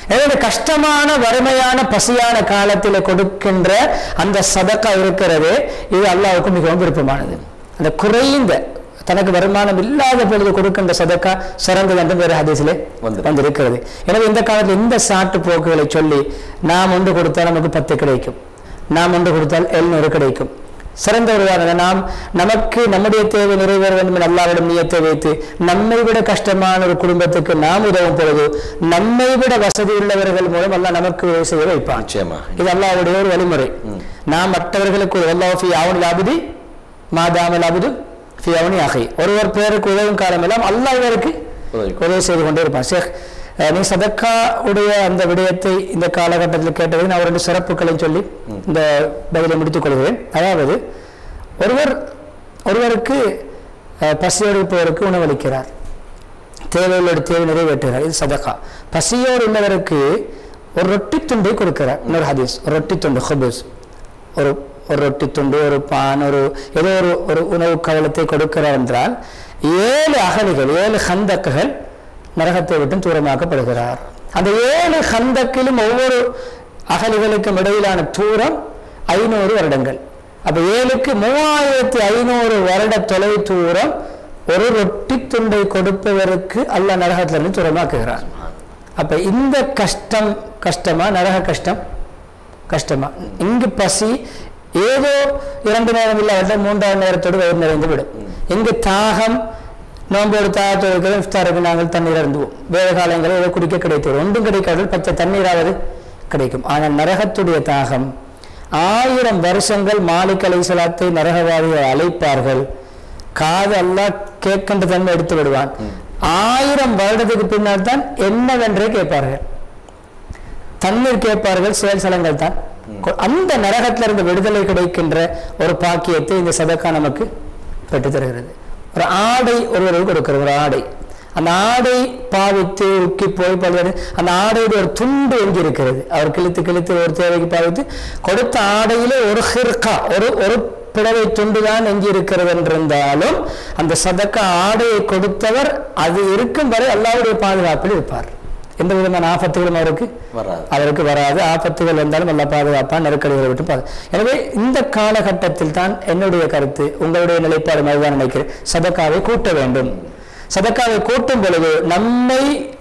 [SPEAKER 2] எனவே இந்த கஷ்டமான வறுமையான பசியான காலத்தில் கொடுக்கின்ற அந்த சதக்கா இருக்கிறது இது அல்லாஹ்வுக்கு மிகவும் விருப்பமானது அந்த குறைந்த தனக்கு வருமானம் இல்லாத பொழுது கொடுக்கின்ற சதக்கா சிறந்தது என்று வேறு ஹதீஸிலே
[SPEAKER 1] வந்து.
[SPEAKER 2] வந்திருக்கிறது எனவே இந்த காலத்தில் இந்த சாட்டு போக்குகளை சொல்லி நாம் ஒன்று கொடுத்தால் நமக்கு பத்து கிடைக்கும் நாம் ஒன்று கொடுத்தால் எழுநூறு கிடைக்கும் சிறந்த ஒரு உதாரணம் நாம் நமக்கு நம்முடைய தேவை நிறைவேற வேண்டும் என்று அல்லாவிடம் நியத்தை வைத்து நம்மை விட கஷ்டமான ஒரு குடும்பத்துக்கு நாம் உதவும் பொழுது நம்மை விட வசதி உள்ளவர்கள் மூலம் அல்லாஹ் நமக்கு உதவி செய்ய வைப்பான்
[SPEAKER 1] நிச்சயமா
[SPEAKER 2] இது அல்லாஹ்வுடைய ஒரு வழிமுறை நாம் மற்றவர்களுக்கு அல்லாஹ் ஃபி அவனில் அபுதி மாதாமல் அபுது ஃபி அவனி அகை ஒருவர் பேருக்கு உதவும் காலமெல்லாம் அல்லாஹ் இவருக்கு
[SPEAKER 1] உதவி.
[SPEAKER 2] உதவி செய்து கொண்டே இருப்பான் ஷேக் அஹ், நீ சதக்கா உடைய அந்த விடயத்தை இந்த காலகட்டத்தில் கேட்டது நான் ஒரு ரெண்டு சிறப்புகளை சொல்லி இந்த பதிலை முடித்துக் கொள்கிறேன் அதாவது ஒருவர் ஒருவருக்கு அஹ், பசியோடு இருப்பவருக்கு உணவளிக்கிறார் தேவையுள்ள தேவை நிறைவேற்றுகிறார் இது சதகா பசியோடு உள்ளவருக்கு ஒரு ரொட்டி துண்டை கொடுக்கிறார் இன்னொரு ஹதீஸ் ஒரு ரொட்டி துண்டு ஹுபூஸ் ஒரு ஒரு ரொட்டி துண்டு ஒரு பான் ஒரு ஏதோ ஒரு ஒரு உணவு கவலத்தை கொடுக்கிறார் என்றால் ஏழு அகலிகள் ஏழு ஹந்தக்குகள் நரகத்தை விட்டு தூரமாக்கப்படுகிறார் அந்த ஏழு ஹந்தக்கிலும் ஒவ்வொரு அகலிகளுக்கும் இடையிலான தூரம் ஐநூறு வருடங்கள் அப்ப ஏழுக்கு மூவாயிரத்தி ஐநூறு வருட தொலை தூரம் ஒரு ரொட்டி துண்டை கொடுப்பவருக்கு அல்லாஹ் நரகத்திலிருந்து தூரமாக்குகிறார் அப்ப இந்த கஷ்டம் கஷ்டமா நரக கஷ்டம் கஷ்டமா இங்கு பசி ஏதோ இரண்டு நேரம் இல்லாவிட்ட மூன்றாவது நேரத்தோடு வயிறு நிறைந்து விடும் இங்கு தாகம் நோம்போடு தாகத்தோடு இருக்கிற இஃப்தாருக்கு நாங்கள் தண்ணீர் அருந்துவோம் வேத காலங்களில் ஏதோ குடிக்க கிடைத்து வரும். ஒன்றும் கிடைக்காது பச்சை தண்ணீராவது கிடைக்கும் ஆனால் நரகத்துடைய தாகம் ஆயிரம் வருஷங்கள் மாலிக் அலைசலாத்தை நரகவாதிகள் அழைப்பார்கள் காது அல்லாஹ் கேட்கின்ற தன்மை எடுத்து விடுவான் ஆயிரம் வருடத்துக்கு பின்னால் தான் என்னவென்றே கேட்பார்கள் தண்ணீர் கேட்பார்கள் செயல் சலங்கள் தான் கொ- அந்த நரகத்திலிருந்து விடுதலை கிடைக்கின்ற ஒரு பாக்கியத்தை இந்த சதக்கா நமக்கு பெற்று தருகிறது ஒரு ஆடை ஒருவருக்கு கொடுக்கிற ஒரு ஆடை அந்த ஆடை பாவித்து உக்கி போய் பல்வேறு அந்த ஆடையுடைய ஒரு துண்டு எங்கே இருக்கிறது அவர் கிழித்து கிழித்து ஒரு தேவைக்கு பாவித்து கொடுத்த ஆடையிலே ஒரு ஹிர்கா ஒரு ஒரு பிடவை துண்டு தான் எஞ்சி இருக்கிறது என்றிருந்தாலும் அந்த சதக்கா ஆடையை கொடுத்தவர் அது இருக்கும் வரை அல்லாவுடைய பாதுகாப்பில் இருப்பார் எந்த விதமான ஆபத்துகளும் அவருக்கு
[SPEAKER 1] வராது
[SPEAKER 2] அவருக்கு வராது ஆபத்துகள் வந்தாலும் நல்லா பாதுகாப்பான் நெருக்கடிகளை விட்டு பாது எனவே இந்த காலகட்டத்தில் தான் என்னுடைய கருத்து உங்களுடைய நிலைப்பாடு மாதிரிதான் நினைக்கிறேன் சதக்காவை கூட்ட வேண்டும் சதக்காவை கூட்டும் பொழுது நம்மை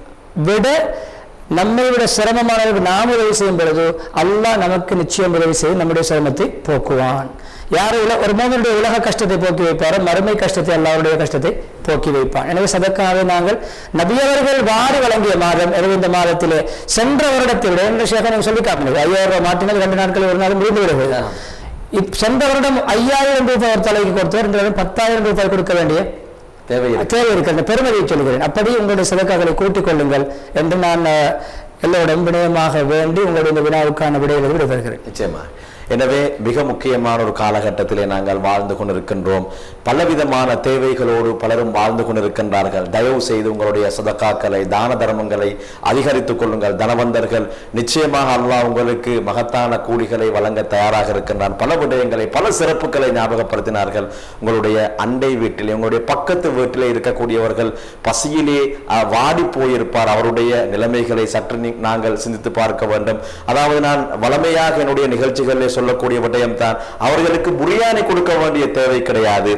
[SPEAKER 2] விட நம்மை விட சிரமமானவருக்கு நாம் உதவி செய்யும் பொழுது அல்லாஹ் நமக்கு நிச்சயம் உதவி செய்து நம்முடைய சிரமத்தை போக்குவான் யார் உல ஒரு மோதனுடைய உலக கஷ்டத்தை போக்கி வைப்பாரோ மறுமை கஷ்டத்தை அல்லாவுடைய கஷ்டத்தை போக்கி வைப்பான் எனவே சதக்காவை நாங்கள் நபியவர்கள் வாரி வழங்கிய மாதம் எனவே இந்த மாதத்திலே சென்ற வருடத்தை விட என்ன சேகம் நீங்கள் சொல்லி காட்டினது ஐயாயிரம் ரூபாய் மாற்றினால் ரெண்டு நாட்கள் ஒரு நாள் முடிந்து விடுகிறது இப் சென்ற வருடம் ஐயாயிரம் ரூபாய் ஒரு தலைக்கு கொடுத்தவர் இந்த வருடம் பத்தாயிரம் ரூபாய் கொடுக்க வேண்டிய
[SPEAKER 1] தேவை இருக்கு
[SPEAKER 2] தேவை இருக்கு அந்த பெருமதியை சொல்கிறேன் அப்படி உங்களுடைய சதக்காக்களை கூட்டிக் கொள்ளுங்கள் என்று நான் அஹ், எல்லோரிடம் வினயமாக வேண்டி உங்களுடைய இந்த வினாவுக்கான விடைகளை விடைபெறுகிறேன்
[SPEAKER 1] நிச்சயமா எனவே மிக முக்கியமான ஒரு காலகட்டத்திலே நாங்கள் வாழ்ந்து கொண்டிருக்கின்றோம் பலவிதமான தேவைகளோடு பலரும் வாழ்ந்து கொண்டிருக்கின்றார்கள் தயவு செய்து உங்களுடைய சதக்காக்களை தான தர்மங்களை அதிகரித்துக் கொள்ளுங்கள் தனவந்தர்கள் நிச்சயமாக அல்லாஹ் உங்களுக்கு மகத்தான கூலிகளை வழங்க தயாராக இருக்கின்றான் பல விடயங்களை பல சிறப்புகளை ஞாபகப்படுத்தினார்கள் உங்களுடைய அண்டை வீட்டிலே உங்களுடைய பக்கத்து வீட்டிலே இருக்கக்கூடியவர்கள் பசியிலே அஹ், வாடி போயிருப்பார் அவருடைய நிலைமைகளை சற்று நீ- நாங்கள் சிந்தித்து பார்க்க வேண்டும் அதாவது நான் வளமையாக என்னுடைய நிகழ்ச்சிகளிலே சொல்லக்கூடிய விடயம் தான் அவர்களுக்கு புரியாணி கொடுக்க வேண்டிய தேவை கிடையாது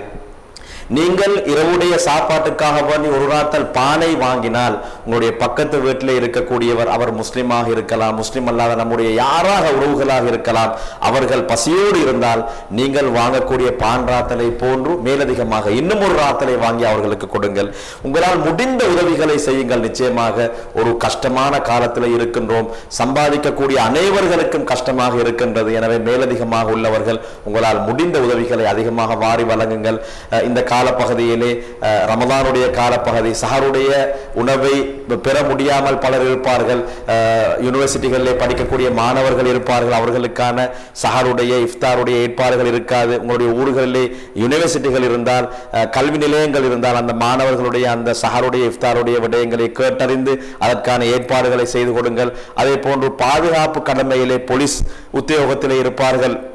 [SPEAKER 1] நீங்கள் இரவுடைய சாப்பாட்டுக்காக வேண்டி ஒரு ராத்தல் பானை வாங்கினால் உங்களுடைய பக்கத்து வீட்டில் இருக்கக்கூடியவர் அவர் முஸ்லிமாக இருக்கலாம் முஸ்லிம் அல்லாத நம்முடைய யாராக உறவுகளாக இருக்கலாம் அவர்கள் பசியோடு இருந்தால் நீங்கள் வாங்கக்கூடிய பான் ராத்தலை போன்று மேலதிகமாக இன்னும் ஒரு ராத்தலை வாங்கி அவர்களுக்கு கொடுங்கள் உங்களால் முடிந்த உதவிகளை செய்யுங்கள் நிச்சயமாக ஒரு கஷ்டமான காலத்தில் இருக்கின்றோம் சம்பாதிக்கக்கூடிய அனைவர்களுக்கும் கஷ்டமாக இருக்கின்றது எனவே மேலதிகமாக உள்ளவர்கள் உங்களால் முடிந்த உதவிகளை அதிகமாக வாரி வழங்குங்கள் அஹ் இந்த காலப்பகுதியிலே அஹ், ரமதானுடைய காலப்பகுதி சஹருடைய உணவை பெற முடியாமல் பலர் இருப்பார்கள் அஹ், யூனிவர்சிட்டிகளிலே படிக்கக்கூடிய மாணவர்கள் இருப்பார்கள் அவர்களுக்கான சஹருடைய இஃப்தாருடைய ஏற்பாடுகள் இருக்காது உங்களுடைய ஊர்களிலே யூனிவர்சிட்டிகள் இருந்தால் அஹ், கல்வி நிலையங்கள் இருந்தால் அந்த மாணவர்களுடைய அந்த சஹருடைய இஃப்தாருடைய விடயங்களை கேட்டறிந்து அதற்கான ஏற்பாடுகளை செய்து கொடுங்கள் அதே போன்று பாதுகாப்பு கடமையிலே போலீஸ் உத்தியோகத்திலே இருப்பார்கள்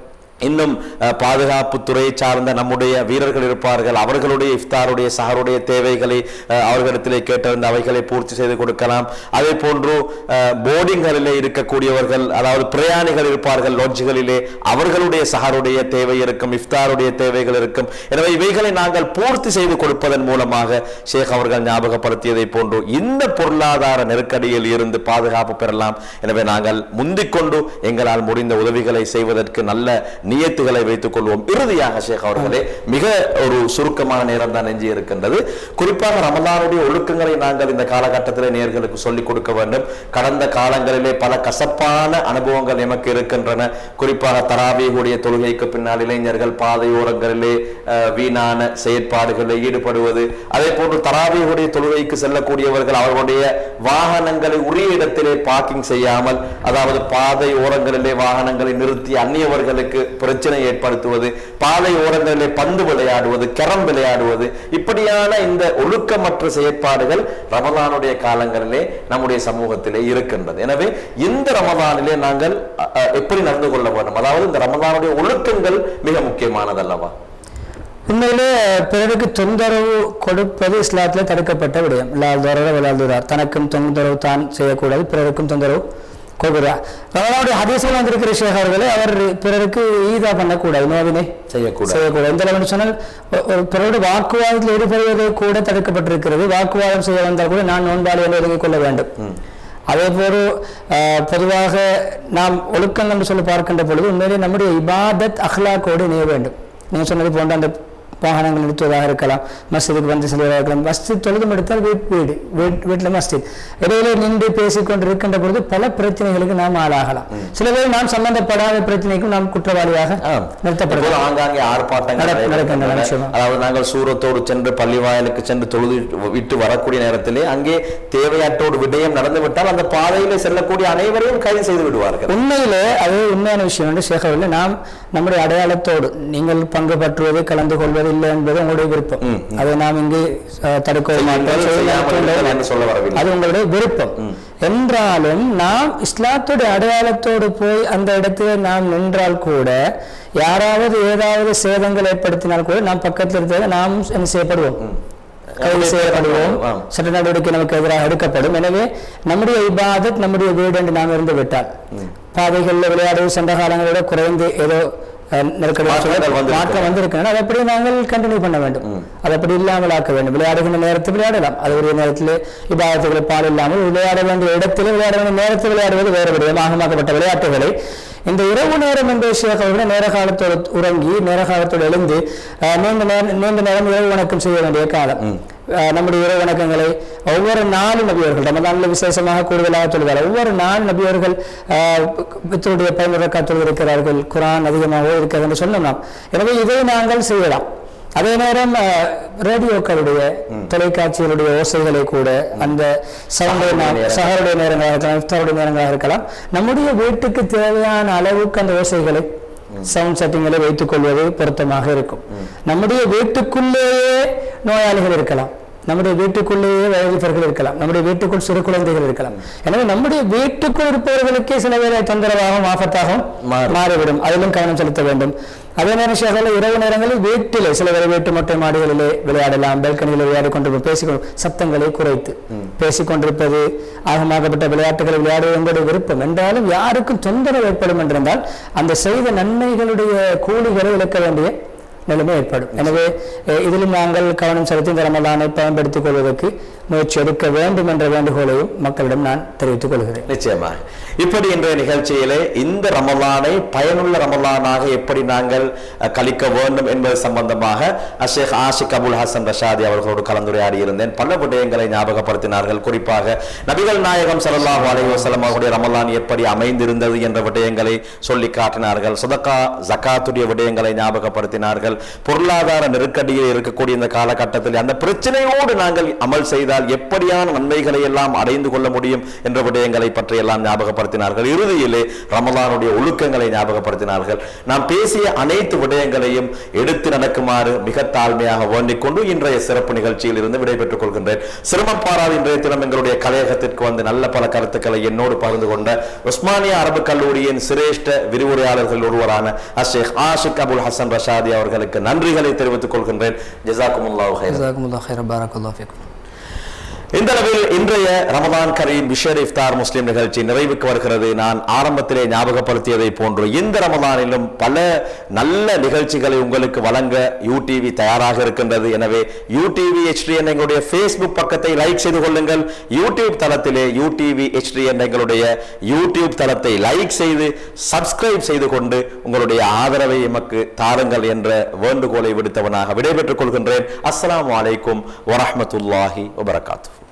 [SPEAKER 1] இன்னும் அஹ், பாதுகாப்புத்துறை சார்ந்த நம்முடைய வீரர்கள் இருப்பார்கள் அவர்களுடைய இஃப்தாருடைய சஹருடைய தேவைகளை அஹ், அவர்களிடத்திலே கேட்டறிந்து அவைகளை பூர்த்தி செய்து கொடுக்கலாம் அதே போன்று அஹ், போர்டிங்களிலே இருக்கக்கூடியவர்கள் அதாவது பிரயாணிகள் இருப்பார்கள் லாட்ஜுகளிலே அவர்களுடைய சஹருடைய தேவை இருக்கும் இஃப்தாருடைய தேவைகள் இருக்கும் எனவே இவைகளை நாங்கள் பூர்த்தி செய்து கொடுப்பதன் மூலமாக ஷேக் அவர்கள் ஞாபகப்படுத்தியதை போன்று இந்த பொருளாதார நெருக்கடியில் இருந்து பாதுகாப்பு பெறலாம் எனவே நாங்கள் முந்திக்கொண்டு எங்களால் முடிந்த உதவிகளை செய்வதற்கு நல்ல நியத்துகளை வைத்துக் கொள்வோம் இறுதியாக ஷேக் அவர்களே மிக ஒரு சுருக்கமான நேரம் தான் எஞ்சி இருக்கின்றது குறிப்பாக ரமலானுடைய ஒழுக்கங்களை நாங்கள் இந்த காலகட்டத்தில் நேர்களுக்கு சொல்லிக் கொடுக்க வேண்டும் கடந்த காலங்களிலே பல கசப்பான அனுபவங்கள் எமக்கு இருக்கின்றன குறிப்பாக தராவியுடைய தொழுகைக்கு பின்னால் இளைஞர்கள் பாதையோரங்களிலே அஹ், வீணான செயற்பாடுகளில் ஈடுபடுவது அதே போன்று தராவியுடைய தொழுகைக்கு செல்லக்கூடியவர்கள் அவர்களுடைய வாகனங்களை உரிய இடத்திலே பார்க்கிங் செய்யாமல் அதாவது பாதை ஓரங்களிலே வாகனங்களை நிறுத்தி அந்நியவர்களுக்கு பிரச்சனை ஏற்படுத்துவது பாதை ஓரங்களிலே பந்து விளையாடுவது கரம் விளையாடுவது இப்படியான இந்த ஒழுக்கமற்ற செயற்பாடுகள் ரமலானுடைய காலங்களிலே நம்முடைய சமூகத்திலே இருக்கின்றது எனவே இந்த ரமலானிலே நாங்கள் அ, அ, எப்படி நடந்து கொள்ள வேண்டும் அதாவது இந்த ரமலானுடைய ஒழுக்கங்கள் மிக முக்கியமானது அல்லவா
[SPEAKER 2] உண்மையிலே பிறருக்கு தொந்தரவு கொடுப்பது இஸ்லாத்தில் தடுக்கப்பட்ட விடயம் இல்லாதவரோட விளாதுரார் தனக்கும் தொந்தரவு தான் செய்யக்கூடாது பிறருக்கும் தொந்தரவு கொடுக்கிறார் அவருடைய ஹதீஸில் வந்திருக்கிற ஷேக் அவர்களே அவர் பிறருக்கு ஈதா பண்ணக்கூடாது நோவினை
[SPEAKER 1] செய்யக்கூடாது
[SPEAKER 2] செய்யக்கூடாது எந்த அளவுன்னு சொன்னால் ஒ- ஒரு பிறரோட வாக்குவாதத்தில் ஈடுபடுவது கூட தடுக்கப்பட்டிருக்கிறது வாக்குவாதம் செய்ய வந்தால் கூட நான் நோன்பாளி என்று ஒதுங்கிக் கொள்ள வேண்டும் அதே போல அஹ், பொதுவாக நாம் ஒழுக்கங்கள் என்று சொல்லி பார்க்கின்ற பொழுது உண்மையிலே நம்முடைய இபாதத் அஹ்லாக்கோடு இணைய வேண்டும் நீங்கள் சொன்னது போன்ற அந்த வாகனங்கள் நிறுத்துவதாக இருக்கலாம் மஸ்ஜிதுக்கு வந்து செல்வதாக இருக்கலாம் மஸ்ஜித் தொழுதும் எடுத்தால் வீட் வீடு வீட் வீட்டில் மஸ்ஜித் இடையில நின்று பேசிக்கொண்டு இருக்கின்ற பொழுது பல பிரச்சனைகளுக்கு நாம் ஆளாகலாம் சில பேர் நாம் சம்பந்தப்படாத பிரச்சனைக்கும் நாம் குற்றவாளியாக
[SPEAKER 1] ஆம்.
[SPEAKER 2] நிறுத்தப்படுகிறோம்
[SPEAKER 1] இப்போது ஆங்காங்கே ஆர்ப்பாட்டங்கள்
[SPEAKER 2] நடக்க- நடக்கின்றன,
[SPEAKER 1] நடைபெறுகின்றன.
[SPEAKER 2] நிச்சயமா.
[SPEAKER 1] அதாவது நாங்கள் சூரத்தோடு சென்று பள்ளி வாயிலுக்கு சென்று தொழுது விட்டு வரக்கூடிய நேரத்திலே அங்கே தேவையற்றோடு விடயம் நடந்துவிட்டால் அந்த பாதையிலே செல்லக்கூடிய அனைவரையும் கைது செய்து விடுவார்கள்
[SPEAKER 2] உண்மையிலே அது உண்மையான விஷயம் என்று சேகவில்லை நாம் நம்முடைய அடையாளத்தோடு நீங்கள் பங்கு பற்றுவது கலந்து கொள்வது இல்லை என்பது உங்களுடைய விருப்பம் அதை நாம் இங்கு அஹ், தடுக்கவும் மாட்டோம்
[SPEAKER 1] நீங்கள்
[SPEAKER 2] செய்ய
[SPEAKER 1] செய்யாமல்
[SPEAKER 2] மாட்டோம்
[SPEAKER 1] இருங்கள் என்று சொல்ல வரவில்லை
[SPEAKER 2] அது உங்களுடைய விருப்பம் என்றாலும் நாம் இஸ்லாத்துடைய அடையாளத்தோடு போய் அந்த இடத்துல நாம் நின்றால் கூட யாராவது ஏதாவது சேதங்கள் ஏற்படுத்தினால் கூட நாம் பக்கத்தில் இருக்கிறத நாம் என்ன செய்யப்படுவோம் கைது செய்யப்படுவோம்
[SPEAKER 1] ஆம்.
[SPEAKER 2] சட்ட நடவடிக்கை நமக்கு எதிராக எடுக்கப்படும் எனவே நம்முடைய இபாதத் நம்முடைய வீடு என்று நாம் இருந்து விட்டால் பாதைகளில் விளையாடுவது சென்ற காலங்களோட குறைந்து ஏதோ அஹ், நெருக்கடி
[SPEAKER 1] மாற்றங்கள்
[SPEAKER 2] சூழல்
[SPEAKER 1] வந்திருக்கிறது.
[SPEAKER 2] மாற்றம் வந்திருக்கின்றன அதை அப்படியே நாங்கள் கண்டினியூ பண்ண வேண்டும் அது அப்படி இல்லாமல் ஆக்க வேண்டும் விளையாடுகின்ற நேரத்தில் விளையாடலாம் அது ஒரு நேரத்தில் இபாதத்துகளை பால் இல்லாமல் விளையாட வேண்டிய இடத்தில் விளையாட வேண்டிய நேரத்தில் விளையாடுவது வேறு விடயமாகமாக்கப்பட்ட விளையாட்டுகளை இந்த இரவு நேரம் என்ற விஷயத்தை நேர காலத்தோடு உறங்கி நேர காலத்தோடு எழுந்து அஹ், நீண்ட நேரம் நீண்ட நேரம் இரவு வணக்கம் செய்ய வேண்டிய காலம் அஹ், நம்முடைய இரவு வணக்கங்களை ஒவ்வொரு நாலு நபியர்கள் ரமதான்ல விசேஷமாக கூடுதலாக தொழுவார் ஒவ்வொரு நாலு நபியர்கள் பித்தருடைய பயனுறக்கா தொழுதிருக்கிறார்கள் குரான் அதிகமாக இருக்கிறது என்று சொன்னோம் நாம் எனவே இதை நாங்கள் செய்யலாம் அதே நேரம் அஹ், ரேடியோக்களுடைய தொலைக்காட்சிகளுடைய ஓசைகளை கூட அந்த சவுண்டை நாம்
[SPEAKER 1] நேரம்.
[SPEAKER 2] சஹருடைய நேரங்களாக இருக்கலாம் இஃப்தாருடைய நேரங்களாக இருக்கலாம் நம்முடைய வீட்டுக்கு தேவையான அளவுக்கு அந்த ஓசைகளை சவுண்ட் செட்டிங்களை வைத்துக் கொள்வது பொருத்தமாக இருக்கும் நம்முடைய வீட்டுக்குள்ளேயே நோயாளிகள் இருக்கலாம் நம்முடைய வீட்டுக்குள்ளேயே வயதிப்பர்கள் இருக்கலாம் நம்முடைய வீட்டுக்குள் சிறு குழந்தைகள் இருக்கலாம் எனவே நம்முடைய வீட்டுக்குள் இருப்பவர்களுக்கே சில வேலை தொந்தரவாகவும் ஆபத்தாகவும்
[SPEAKER 1] மாறும்.
[SPEAKER 2] மாறிவிடும் அதிலும் கவனம் செலுத்த வேண்டும் அதே நேரம் சேகல இரவு நேரங்களில் வீட்டிலே சில பேர் வீட்டு மொட்டை மாடிகளிலே விளையாடலாம் பெல்கனியில் விளையாடி கொண்டு பேசிக்கொண்டு சத்தங்களை குறைத்து பேசிக்கொண்டிருப்பது ஆகமாகப்பட்ட விளையாட்டுகளை விளையாடுவது எங்களுடைய விருப்பம் என்றாலும் யாருக்கும் தொந்தரவு ஏற்படும் என்றிருந்தால் அந்த செய்த நன்மைகளுடைய கூலிகளை இழக்க வேண்டிய நிலைமை ஏற்படும் எனவே அஹ், இதிலும் நாங்கள் கவனம் செலுத்தி இந்த ரமலானை பயன்படுத்திக் கொள்வதற்கு முயற்சி எடுக்க வேண்டும் என்ற வேண்டுகோளையும் மக்களிடம் நான் தெரிவித்துக் கொள்கிறேன்
[SPEAKER 1] நிச்சயமாக இப்படி இன்றைய நிகழ்ச்சியிலே இந்த ரமலானை பயனுள்ள ரமலானாக எப்படி நாங்கள் அஹ், கழிக்க வேண்டும் என்பது சம்பந்தமாக அஷேக் ஆஷிக் அபுல் ஹசன் ரஷாதி அவர்களோடு கலந்துரையாடி இருந்தேன் பல விடயங்களை ஞாபகப்படுத்தினார்கள் குறிப்பாக நபிகள் நாயகம் ஸல்லல்லாஹு அலைஹி வஸல்லம் அவருடைய ரமலான் எப்படி அமைந்திருந்தது என்ற விடயங்களை சொல்லி காட்டினார்கள் சதகா ஜகாத்துடைய விடயங்களை ஞாபகப்படுத்தினார்கள் பொருளாதார நெருக்கடியில் இருக்கக்கூடிய இந்த காலகட்டத்தில் அந்த பிரச்சனையோடு நாங்கள் அமல் செய்தால் செய்தால் எப்படியான நன்மைகளை எல்லாம் அடைந்து கொள்ள முடியும் என்ற விடயங்களை பற்றி எல்லாம் ஞாபகப்படுத்தினார்கள் இறுதியிலே ரமலானுடைய ஒழுக்கங்களை ஞாபகப்படுத்தினார்கள் நாம் பேசிய அனைத்து விடயங்களையும் எடுத்து நடக்குமாறு மிக தாழ்மையாக வேண்டிக் கொண்டு இன்றைய சிறப்பு நிகழ்ச்சியில் இருந்து விடைபெற்றுக் கொள்கின்றேன் சிரமம் பாராது இன்றைய தினம் எங்களுடைய கலையகத்திற்கு வந்து நல்ல பல கருத்துக்களை என்னோடு பகிர்ந்து கொண்ட உஸ்மானியா அரபு கல்லூரியின் சிரேஷ்ட விரிவுரையாளர்கள் ஒருவரான அஷேக் ஆஷிக் அபுல் ஹசன் ரஷாதி அவர்களுக்கு நன்றிகளை தெரிவித்துக் கொள்கின்றேன் ஜசாக்குமுல்லாஹு ஹைரன்
[SPEAKER 2] ஜஸாக்குமுல்லாஹ் ஹைரன் பாரக்கல்லாஹு ஃபீக்கும்
[SPEAKER 1] இந்த அளவில் இன்றைய ரமதான் கரீம் விஷேர் இஃப்தார் முஸ்லிம் நிகழ்ச்சி நிறைவுக்கு வருகிறது நான் ஆரம்பத்திலே ஞாபகப்படுத்தியதை போன்று இந்த ரமதானிலும் பல நல்ல நிகழ்ச்சிகளை உங்களுக்கு வழங்க யூடிவி தயாராக இருக்கின்றது எனவே யூடிவி HDN எங்களுடைய ஃபேஸ்புக் பக்கத்தை லைக் செய்து கொள்ளுங்கள் யூடியூப் தளத்திலே யூடிவி HDN எங்களுடைய யூடியூப் தளத்தை லைக் செய்து சப்ஸ்கிரைப் செய்து கொண்டு உங்களுடைய ஆதரவை எமக்கு தாருங்கள் என்ற வேண்டுகோளை விடுத்தவனாக விடைபெற்றுக் கொள்கின்றேன் அஸ்ஸலாமு அலைக்கும் வரஹ்மத்துல்லாஹி வபரகாத்துஹு